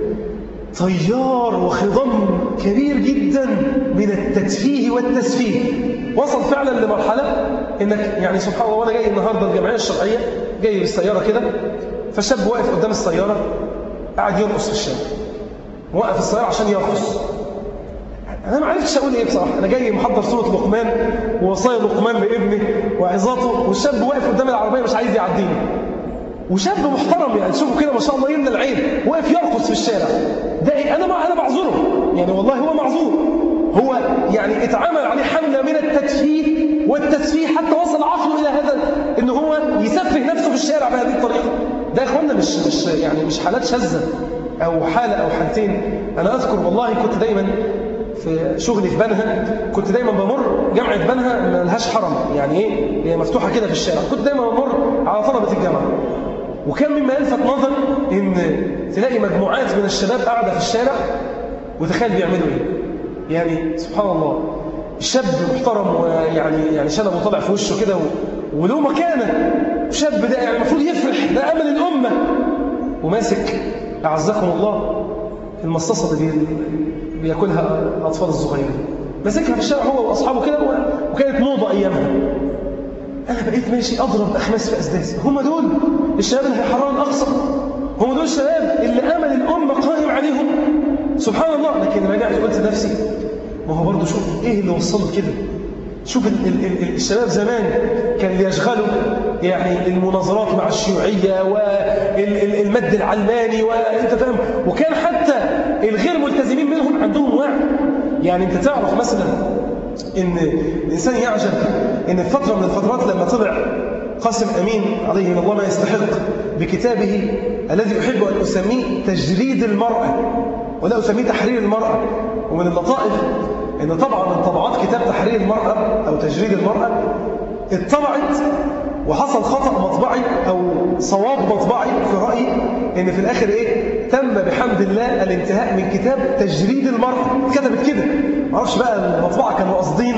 تيار وخضم كبير جدا من التدفيه والتسفيه وصل فعلا لمرحلة انك يعني سبحان الله وانا جاي النهارده الجمعيه الشرعيه جاي بالسياره كده فشاب واقف قدام السياره قاعد يرقص في الشارع موقف السياره عشان يرقص انا ما عرفتش اقول ايه بصراحه انا جاي محضر سوره لقمان ووصايا لقمان لابني وعظاته والشاب واقف قدام العربيه مش عايز يعديني وشاب محترم يعني تشوفوا كده ما شاء الله يملى العين واقف يرقص في الشارع ده إيه؟ انا ما انا بعذره يعني والله هو معذور هو يعني اتعمل عليه حمله من التدفيه والتسفيه حتى وصل عقله الى هذا ان هو يسفه نفسه في الشارع بهذه الطريقه ده يا اخوانا مش مش يعني مش حالات شاذه او حاله او حالتين انا اذكر والله كنت دايما في شغلي في بنها كنت دايما بمر جامعه بنها ما لهاش حرم يعني ايه هي مفتوحه كده في الشارع كنت دايما بمر على طلبه الجامعه وكان مما يلفت نظر ان تلاقي مجموعات من الشباب قاعده في الشارع وتخيل بيعملوا ايه يعني سبحان الله الشاب محترم ويعني يعني شنبه طالع في وشه كده وله مكانه شاب ده يعني المفروض يفرح ده امل الامه وماسك اعزكم الله المصاصه اللي بياكلها الاطفال الصغيرين ماسكها في الشارع هو واصحابه كده وكانت موضه ايامها انا بقيت ماشي اضرب اخماس في اسداسي هم دول الشباب اللي هيحرروا الاقصى هم دول الشباب اللي امل الامه قائم عليهم سبحان الله لكن رجعت قلت لنفسي ما هو برضه شوف ايه اللي وصله كده شوف ال ال ال الشباب زمان كان يشغلوا يعني المناظرات مع الشيوعية والمد العلماني وانت فاهم وكان حتى الغير ملتزمين منهم عندهم وعي يعني انت تعرف مثلا ان الانسان يعجب ان في فتره من الفترات لما طلع قاسم امين عليه من الله ما يستحق بكتابه الذي احب ان اسميه تجريد المراه ولا اسميه تحرير المراه ومن اللطائف ان طبعا من طبعات كتاب تحرير المراه او تجريد المراه اتطبعت وحصل خطأ مطبعي أو صواب مطبعي في رأيي إن في الآخر إيه تم بحمد الله الانتهاء من كتاب تجريد المرأة كتبت كده معرفش بقى المطبعة كانوا قاصدين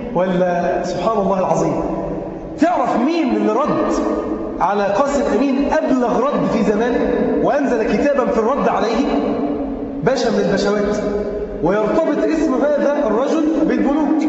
ولا سبحان الله العظيم تعرف مين اللي رد على قاسم أمين أبلغ رد في زمانه وأنزل كتابا في الرد عليه باشا من البشوات ويرتبط اسم هذا الرجل بالبنوك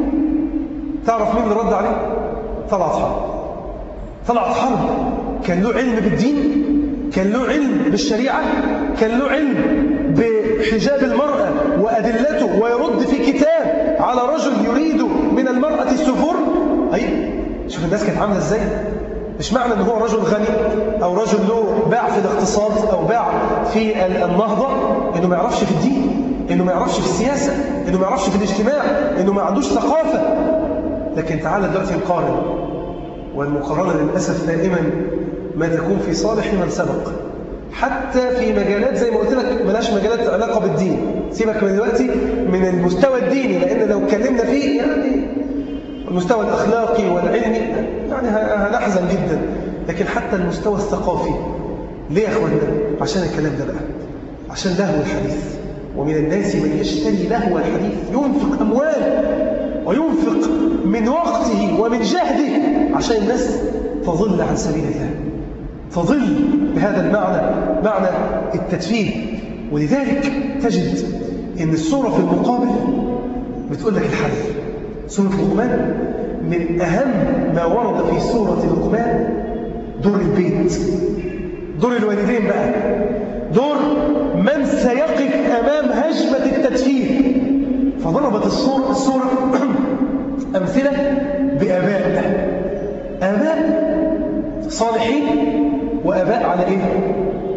تعرف مين اللي رد عليه طلعت حرب طلعت حرب كان له علم بالدين كان له علم بالشريعة كان له علم بحجاب المرأة وأدلته ويرد في كتاب على رجل يريد من المرأة السفور أي شوف الناس كانت عاملة إزاي مش معنى ان هو رجل غني او رجل له باع في الاقتصاد او باع في النهضة انه ما يعرفش في الدين انه ما يعرفش في السياسة انه ما يعرفش في الاجتماع انه ما عندوش ثقافة لكن تعالى دلوقتي نقارن والمقارنة للأسف دائما ما تكون في صالح من سبق حتى في مجالات زي ما قلت لك ملاش مجالات علاقة بالدين سيبك من دلوقتي من المستوى الديني لأن لو اتكلمنا فيه يعني المستوى الأخلاقي والعلمي يعني هنحزن جدا لكن حتى المستوى الثقافي ليه يا أخوانا عشان الكلام ده بقى عشان لهو الحديث ومن الناس من يشتري لهو الحديث ينفق أموال وينفق من وقته ومن جهده عشان الناس تضل عن سبيل الله تضل بهذا المعنى معنى التدفيه ولذلك تجد ان السورة في المقابل بتقول لك الحل سورة لقمان من أهم ما ورد في سورة لقمان دور البيت دور الوالدين بقى دور من سيقف أمام هجمة التدفيه فضربت السورة, السورة أمثلة بآباء آباء صالحين وآباء على إيه؟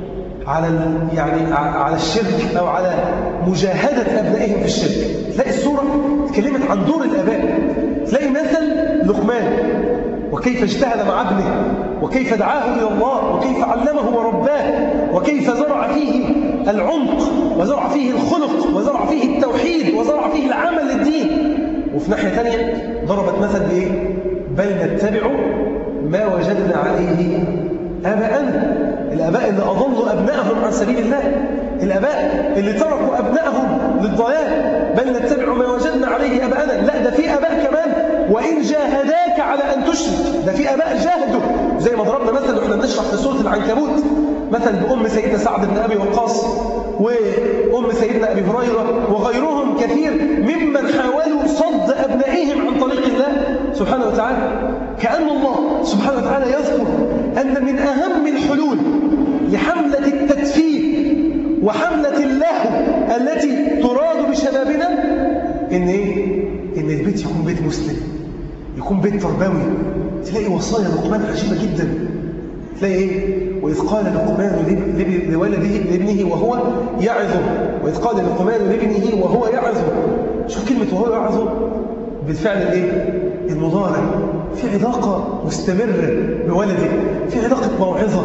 على ال- يعني ع- على الشرك أو على مجاهدة أبنائهم في الشرك تلاقي السورة اتكلمت عن دور الآباء تلاقي مثل لقمان وكيف اجتهد مع ابنه وكيف دعاه إلى الله وكيف علمه ورباه وكيف زرع فيه العمق وزرع فيه الخلق وزرع فيه التوحيد وزرع فيه العمل للدين وفي ناحية ثانية ضربت مثل بإيه؟ بل نتبع ما وجدنا عليه آباءنا الآباء اللي أضلوا أبنائهم عن سبيل الله الآباء اللي تركوا أبنائهم للضلال بل نتبع ما وجدنا عليه آباءنا لا ده في آباء كمان وإن جاهداك على أن تشرك ده في آباء جاهدوا زي ما ضربنا مثل واحنا بنشرح في سورة العنكبوت مثل بأم سيدنا سعد بن أبي وقاص وأم سيدنا أبي هريرة وغيرهم كثير ممن حاولوا صد أبنائهم عن طريق الله سبحانه وتعالى كأن الله سبحانه وتعالى يذكر أن من أهم الحلول لحملة التدفير وحملة اللهو التي تراد بشبابنا إن إيه؟ إن البيت يكون بيت مسلم يكون بيت تربوي تلاقي وصايا لقمان عجيبة جدا تلاقي إيه؟ وإذ قال لقمان لب- لب- لولده لابنه وهو يعظه وإذ قال لقمان لابنه وهو يعظه شوف كلمة وهو يعظه بالفعل الايه المضارع في علاقة مستمرة بولده في علاقة موعظة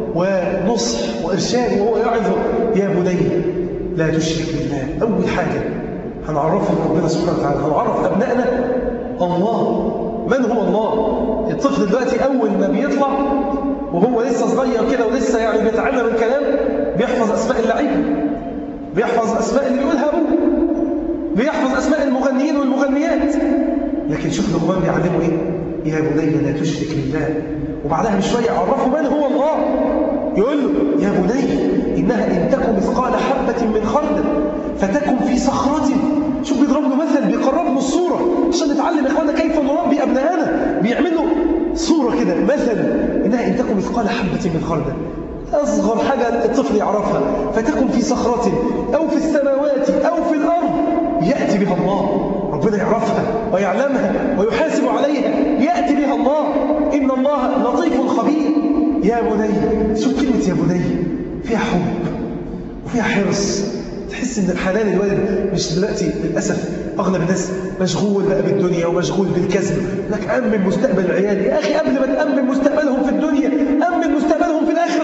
ونصح وإرشاد وهو يعظه يا بني لا تشرك بالله أول حاجة هنعرفها ربنا سبحانه وتعالى هنعرف أبنائنا الله من هو الله الطفل دلوقتي أول ما بيطلع وهو لسه صغير كده ولسه يعني بيتعلم الكلام بيحفظ أسماء اللعيبة بيحفظ أسماء اللي بيقولها أبوه بيحفظ أسماء المغنيين والمغنيات لكن شوف لقمان بيعلمه إيه يا بني لا تشرك بالله وبعدها بشوية عرفه من هو الله يقول له يا بني إنها إن تكن مثقال حبة من خردل فتكن في صخرة شوف بيضرب له مثل بيقرب له الصورة عشان نتعلم يا إخوانا كيف نربي أبنائنا بيعمل له صورة كده مثل إنها إن تكن مثقال حبة من خردل أصغر حاجة الطفل يعرفها فتكن في صخرة أو في السماوات أو في الأرض يأتي بها الله ربنا يعرفها ويعلمها ويحاسب عليها يأتي بها الله إن الله لطيف خبير يا بني شوف كلمة يا بني فيها حب وفيها حرص تحس ان الحنان الوالد مش دلوقتي للاسف اغلب الناس مشغول بقى بالدنيا ومشغول بالكسب لك امن مستقبل العيال يا اخي قبل ما تامن مستقبلهم في الدنيا امن مستقبلهم في الاخره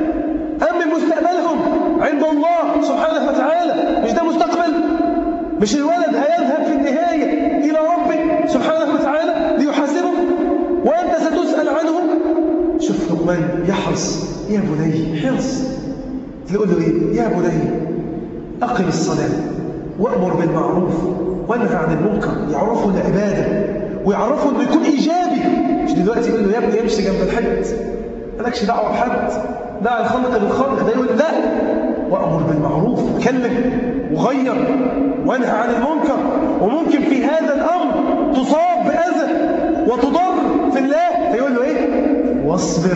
امن مستقبلهم عند الله سبحانه وتعالى مش ده مستقبل مش الولد هيذهب في النهايه الى ربه سبحانه وتعالى ليحاسبه وانت ستسال عنه شوف لقمان يحرص يا بني حرص تقول له ايه يا بني أقم الصلاة وأمر بالمعروف وانهى عن المنكر يعرفوا العبادة ويعرفوا أنه يكون إيجابي مش دلوقتي يقول له يا ابني امشي جنب الحد مالكش دعوة بحد دع الخلق بالخلق ده يقول لا وأمر بالمعروف كلم وغير وانهى عن المنكر وممكن في هذا الأمر تصاب بأذى وتضر في الله فيقول له إيه واصبر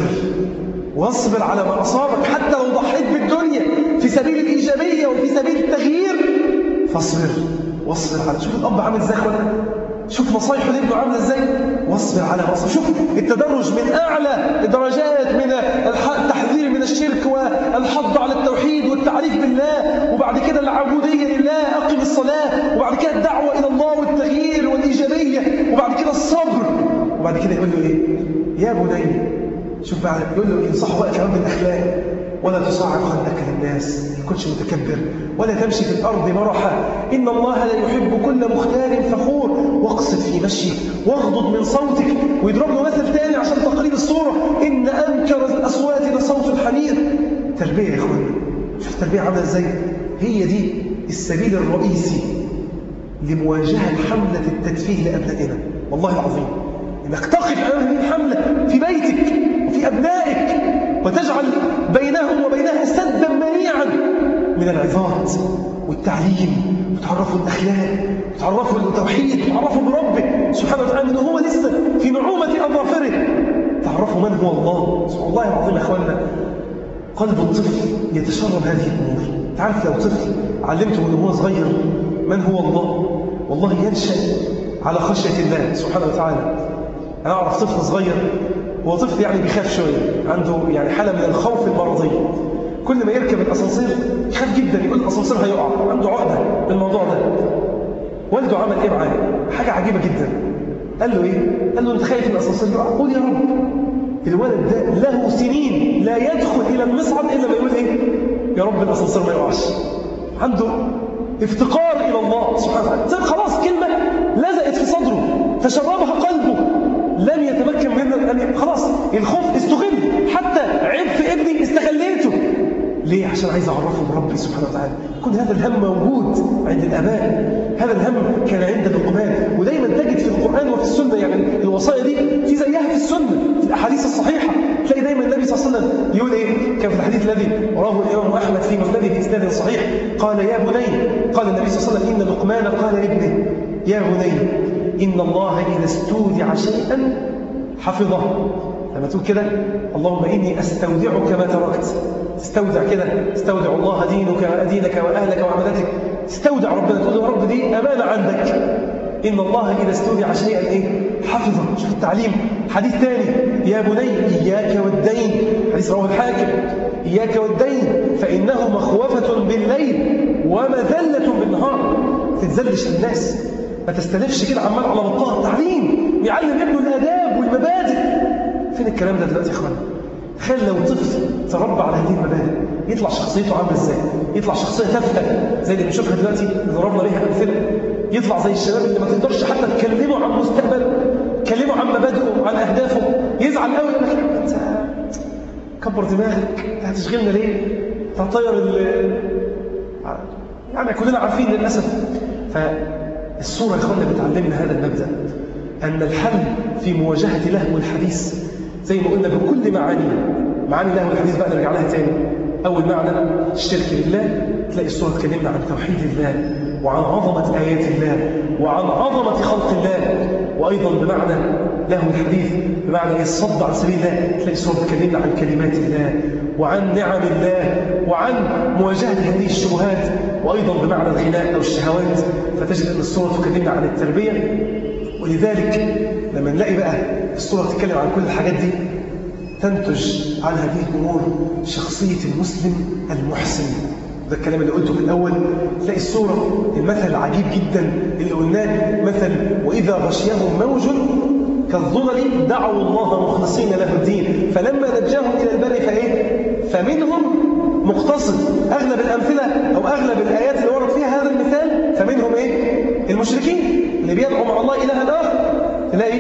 واصبر على ما أصابك حتى لو ضحيت بالدنيا في سبيل الإيجابية وفي سبيل التغيير فاصبر واصبر على شوف الأب عامل ازاي اخوانا شوف نصايحه لابنه عامله ازاي واصبر على ما أصابك شوف التدرج من أعلى الدرجات من الح- التحذير من الشرك والحض على التوحيد والتعريف بالله وبعد كده العبودية لله أقم الصلاة وبعد كده الدعوة إلى الله والتغيير والإيجابية وبعد كده الصبر وبعد كده يقول له إيه يا بني شوف بقى يقول له ينصحه بقى كمان بالاخلاق ولا تصعر خدك للناس ما تكونش متكبر ولا تمشي في الارض مرحا ان الله لا يحب كل مختال فخور واقصد في مشيك واغضض من صوتك ويضرب له مثل ثاني عشان تقريب الصوره ان انكر الاصوات لصوت الحمير تربيه يا اخوانا شوف التربيه عامله ازاي هي دي السبيل الرئيسي لمواجهه حمله التدفيه لابنائنا والله العظيم انك تقف امام هذه الحمله في بيتك وفي ابنائك وتجعل بينهم وبينها سدا منيعا من العظات والتعليم وتعرفوا الاخلاق وتعرفوا التوحيد وتعرفوا بربه سبحانه وتعالى انه هو لسه في نعومه اظافره تعرفوا من هو الله سبحان الله العظيم يا اخواننا قلب الطفل يتشرب هذه الامور تعرف لو طفل علمته من هو صغير من هو الله والله ينشا على خشيه الله سبحانه وتعالى أنا أعرف طفل صغير هو طفل يعني بيخاف شوية عنده يعني حالة من الخوف المرضي كل ما يركب الاسانسير يخاف جدا يقول الاسانسير هيقع عنده عقده بالموضوع ده والده عمل ايه معاه حاجه عجيبه جدا قال له ايه قال له انت خايف من الاسانسير يقع قول يا رب الولد ده له سنين لا يدخل الى المصعد الا ما يقول ايه يا رب الاسانسير ما يقعش عنده افتقار الى الله سبحانه وتعالى طيب خلاص كلمه لزقت في صدره فشربها قلبه لم يتمكن منه ان خلاص الخوف استغل حتى عيب في ابني استغليته ليه عشان عايز اعرفه بربي سبحانه وتعالى يكون هذا الهم موجود عند الاباء هذا الهم كان عند لقمان ودايما تجد في القران وفي السنه يعني الوصايا دي في زيها في السنه في الاحاديث الصحيحه تلاقي دايما النبي صلى الله عليه وسلم يقول ايه كان في الحديث الذي رواه الامام احمد في مسنده باسناد صحيح قال يا بني قال النبي صلى الله عليه وسلم ان لقمان قال لابنه يا بني ان الله اذا استودع شيئا حفظه لما تقول كده اللهم إني أستودعك ما تركت تستودع كده تستودع الله دينك دينك وأهلك وعملتك تستودع ربنا تقول له يا رب دي أمانة عندك إن الله إذا استودع شيئا إيه حفظه شوف التعليم حديث ثاني يا بني إياك والدين حديث رواه الحاكم إياك والدين فإنه مخوفة بالليل ومذلة بالنهار تتذلش للناس ما تستلفش كده عمال على بطال تعليم يعلم ابنه الآداب والمبادئ فين الكلام ده دلوقتي يا اخوانا تخيل لو طفل تربى على هذه المبادئ يطلع شخصيته عامله ازاي يطلع شخصيه تافهه زي اللي بنشوفها دلوقتي اللي ضربنا بيها امثله يطلع زي الشباب اللي ما تقدرش حتى تكلمه عن مستقبله تكلمه عن مبادئه عن اهدافه يزعل قوي يقول لك انت كبر دماغك هتشغلنا ليه تطير ال يعني كلنا عارفين للاسف فالصوره يا اخوانا بتعلمنا هذا المبدا ان الحل في مواجهه لهو الحديث زي ما قلنا بكل معانيه معاني لهو الحديث بقى نرجع لها تاني أول معنى الشرك بالله تلاقي الصورة تكلمنا عن توحيد الله وعن عظمة آيات الله وعن عظمة خلق الله وأيضا بمعنى له الحديث بمعنى الصد عن سبيل الله تلاقي الصورة تكلمنا عن كلمات الله وعن نعم الله وعن مواجهة هذه الشبهات وأيضا بمعنى الغناء أو الشهوات فتجد أن الصورة تكلمنا عن التربية ولذلك لما نلاقي بقى الصورة تتكلم عن كل الحاجات دي تنتج عن هذه الأمور شخصية المسلم المحسن ده الكلام اللي قلته في الأول تلاقي الصورة المثل العجيب جدا اللي قلناه مثل وإذا غشيهم موج كالظلل دعوا الله مخلصين له الدين فلما نجاهم إلى البر فإيه فمنهم مقتصد أغلب الأمثلة أو أغلب الآيات اللي ورد فيها هذا المثال فمنهم إيه المشركين اللي بيدعوا مع الله إلها آخر تلاقي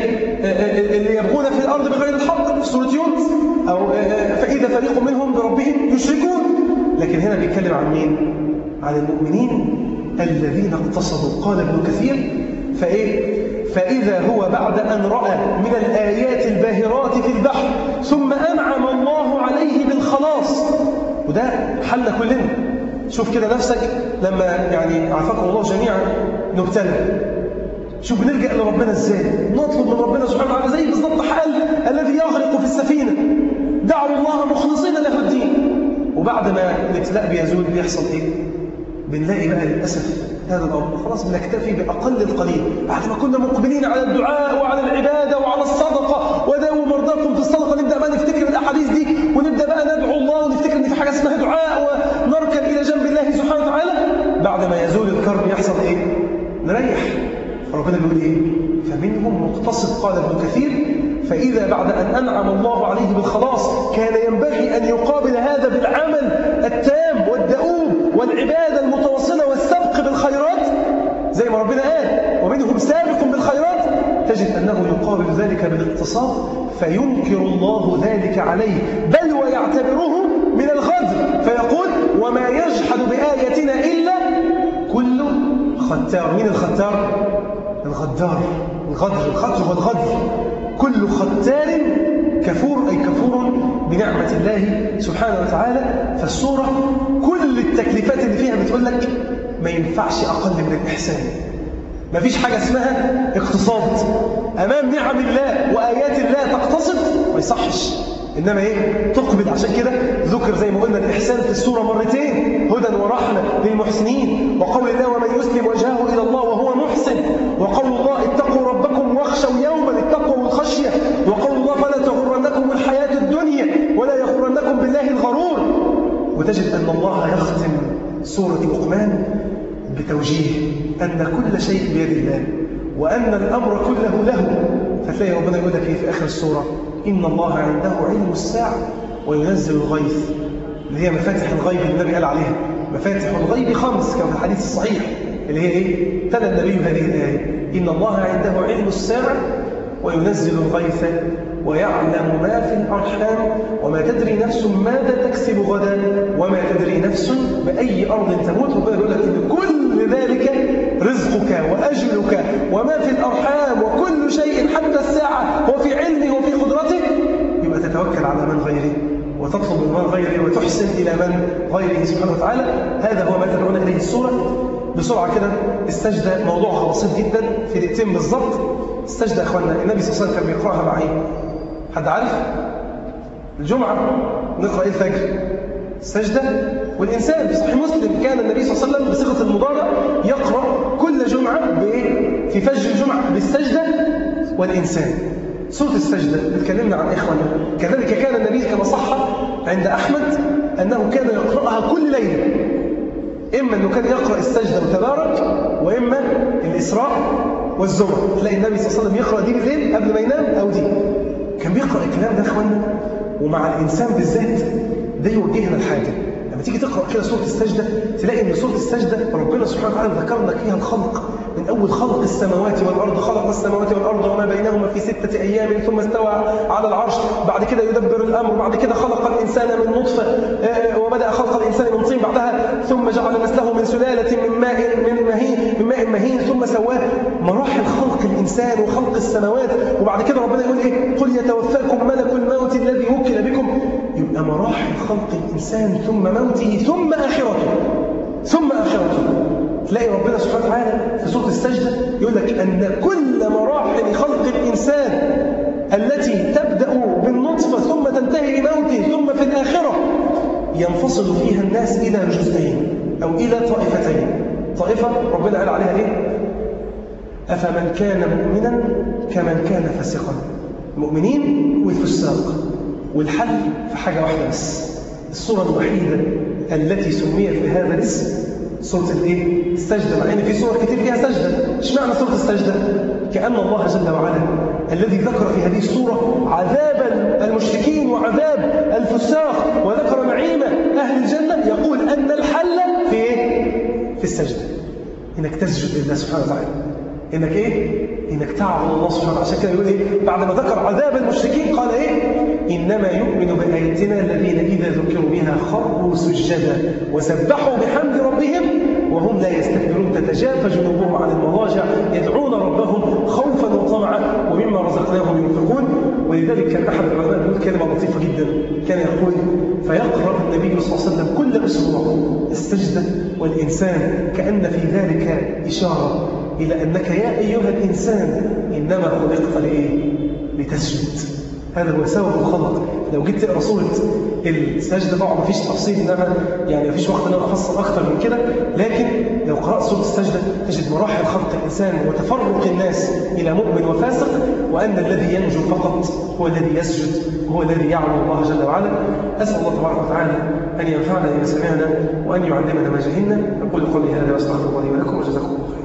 اللي يبغون في الأرض بغير الحق في سورة يونس أو فإذا فريق منهم بربهم يشركون لكن هنا بيتكلم عن مين؟ عن المؤمنين الذين اقتصدوا قال ابن كثير فإيه؟ فإذا هو بعد أن رأى من الآيات الباهرات في البحر ثم أنعم الله عليه بالخلاص وده حل كلنا شوف كده نفسك لما يعني عافاكم الله جميعا نبتلى شوف بنلجأ لربنا ازاي نطلب من ربنا سبحانه وتعالى زي بالظبط حال الذي يغرق في السفينة دعوا الله مخلصين له الدين وبعد ما الابتلاء بيزول بيحصل ايه بنلاقي بقى للأسف هذا الأمر خلاص بنكتفي بأقل القليل بعد ما كنا مقبلين على الدعاء وعلى العبادة وعلى الصدقة وداووا مرضاكم في الصدقة نبدأ بقى نفتكر الأحاديث دي ونبدأ بقى ندعو الله ونفتكر إن في حاجة اسمها دعاء ونركن إلى جنب الله سبحانه وتعالى بعد ما يزول الكرب يحصل إيه؟ نريح فربنا بيقول إيه؟ فمنهم مقتصد قال ابن كثير فإذا بعد أن أنعم الله عليه بالخلاص كان ينبغي أن يقابل هذا بالعمل التام والدؤوب والعبادة المتواصلة والسبق بالخيرات زي ما ربنا قال ومنهم سابق بالخيرات تجد أنه يقابل ذلك بالاقتصاد فينكر الله ذلك عليه بل ويعتبره من الغدر فيقول وما يجحد بآياتنا إلا كل ختار مين الختار؟ الغدار الغدر الخدر والغدر كل ختار كفور أي كفور بنعمة الله سبحانه وتعالى فالصورة كل التكليفات اللي فيها بتقول لك ما ينفعش أقل من الإحسان ما فيش حاجة اسمها اقتصاد أمام نعم الله وآيات الله تقتصد ما يصحش إنما إيه تقبل عشان كده ذكر زي ما قلنا الإحسان في السورة مرتين هدى ورحمة للمحسنين وقول الله ومن يسلم وجهه إلى الله وهو محسن وقول الله اتقوا ربكم واخشوا يوما التقوى والخشية وقول الله فلا تغرنكم الحياة الدنيا ولا يغرنكم بالله الغرور وتجد أن الله يختم سورة لقمان بتوجيه أن كل شيء بيد الله وأن الأمر كله له فتلاقي ربنا يقول لك إيه في آخر السورة إن الله عنده علم الساعة وينزل الغيث اللي هي مفاتح الغيب اللي النبي قال عليها مفاتح الغيب خمس كما في الحديث الصحيح اللي هي إيه؟ تلا النبي هذه الآية إن الله عنده علم الساعة وينزل الغيث ويعلم ما في الأرحام وما تدري نفس ماذا تكسب غدا وما تدري نفس بأي أرض تموت ربنا يقول لك إن كل ذلك رزقك وأجلك وما في الأرحام وكل شيء حتى الساعة هو في علمه وفي قدرته يبقى تتوكل على من غيره وتطلب من من غيره وتحسن إلى من غيره سبحانه وتعالى هذا هو ما تدعون إليه السورة بسرعة كده السجدة موضوعها بسيط جدا في دقيقتين بالظبط السجدة يا إخواننا النبي صلى الله عليه وسلم كان بيقرأها مع إيه؟ حد عارف؟ الجمعة نقرأ إيه الفجر؟ السجدة والإنسان في صحيح مسلم كان النبي صلى الله عليه وسلم بصيغة المضارع يقرأ كل جمعة بإيه؟ في فجر الجمعة بالسجدة والإنسان سورة السجدة اتكلمنا عن إخوانا كذلك كان النبي كما صح عند أحمد أنه كان يقرأها كل ليلة إما أنه كان يقرأ السجدة وتبارك وإما الإسراء والزمر تلاقي النبي صلى الله عليه وسلم يقرأ دي بالليل قبل ما ينام أو دي كان بيقرأ الكلام ده يا إخوانا ومع الإنسان بالذات ده يوجهنا الحاجة لما تيجي تقرأ كده سورة السجدة تلاقي إن سورة السجدة ربنا سبحانه وتعالى ذكر لك فيها الخلق من أول خلق السماوات والأرض خلق السماوات والأرض وما بينهما في ستة أيام ثم استوى على العرش بعد كده يدبر الأمر بعد كده خلق الإنسان من نطفة آه، وبدأ خلق الإنسان من طين بعدها ثم جعل نسله من سلالة من ماء من مهين من ماء مهين ثم سواه مراحل خلق الإنسان وخلق السماوات وبعد كده ربنا يقول إيه قل يتوفاكم ملك الموت الذي وكل بكم يبقى مراحل خلق الإنسان ثم موته ثم آخرته ثم آخرته تلاقي ربنا سبحانه وتعالى في سورة السجدة يقول لك أن كل مراحل خلق الإنسان التي تبدأ بالنطفة ثم تنتهي بموته ثم في الآخرة ينفصل فيها الناس إلى جزئين أو إلى طائفتين طائفة ربنا قال عليها إيه؟ أفمن كان مؤمنا كمن كان فاسقا المؤمنين والفساق والحل في حاجة واحدة بس الصورة الوحيدة التي سميت بهذا الاسم سورة الايه؟ السجدة مع ان في سور كتير فيها سجدة اشمعنى سورة السجدة؟ كأن الله جل وعلا الذي ذكر في هذه السورة عذاب المشركين وعذاب الفساق وذكر نعيم أهل الجنة يقول أن الحل في ايه؟ في السجدة انك تسجد لله سبحانه وتعالى انك ايه انك تعبد الله سبحانه وتعالى عشان كده يقول ايه بعد ما ذكر عذاب المشركين قال ايه انما يؤمن باياتنا الذين اذا ذكروا بها خروا سجدا وسبحوا بحمد ربهم وهم لا يستكبرون تتجافى جنوبهم عن المضاجع يدعون ربهم خوفا وطمعا ومما رزقناهم ينفقون ولذلك كان احد العلماء يقول كلمه لطيفه جدا كان يقول فيقرا النبي صلى الله عليه وسلم كل اسبوع السجده والانسان كان في ذلك اشاره إلى أنك يا أيها الإنسان إنما خلقت لإيه؟ لتسجد هذا هو سبب الخلق لو جيت تقرا سوره السجده طبعا مفيش تفصيل انما يعني مفيش وقت ان انا افصل اكتر من كده لكن لو قرات سوره السجده تجد مراحل خلق الانسان وتفرق الناس الى مؤمن وفاسق وان الذي ينجو فقط هو الذي يسجد هو الذي يعلم الله جل وعلا اسال الله تبارك وتعالى ان ينفعنا بما سمعنا وان يعلمنا ما جهلنا اقول قولي هذا واستغفر الله لي ولكم وجزاكم الله خيرا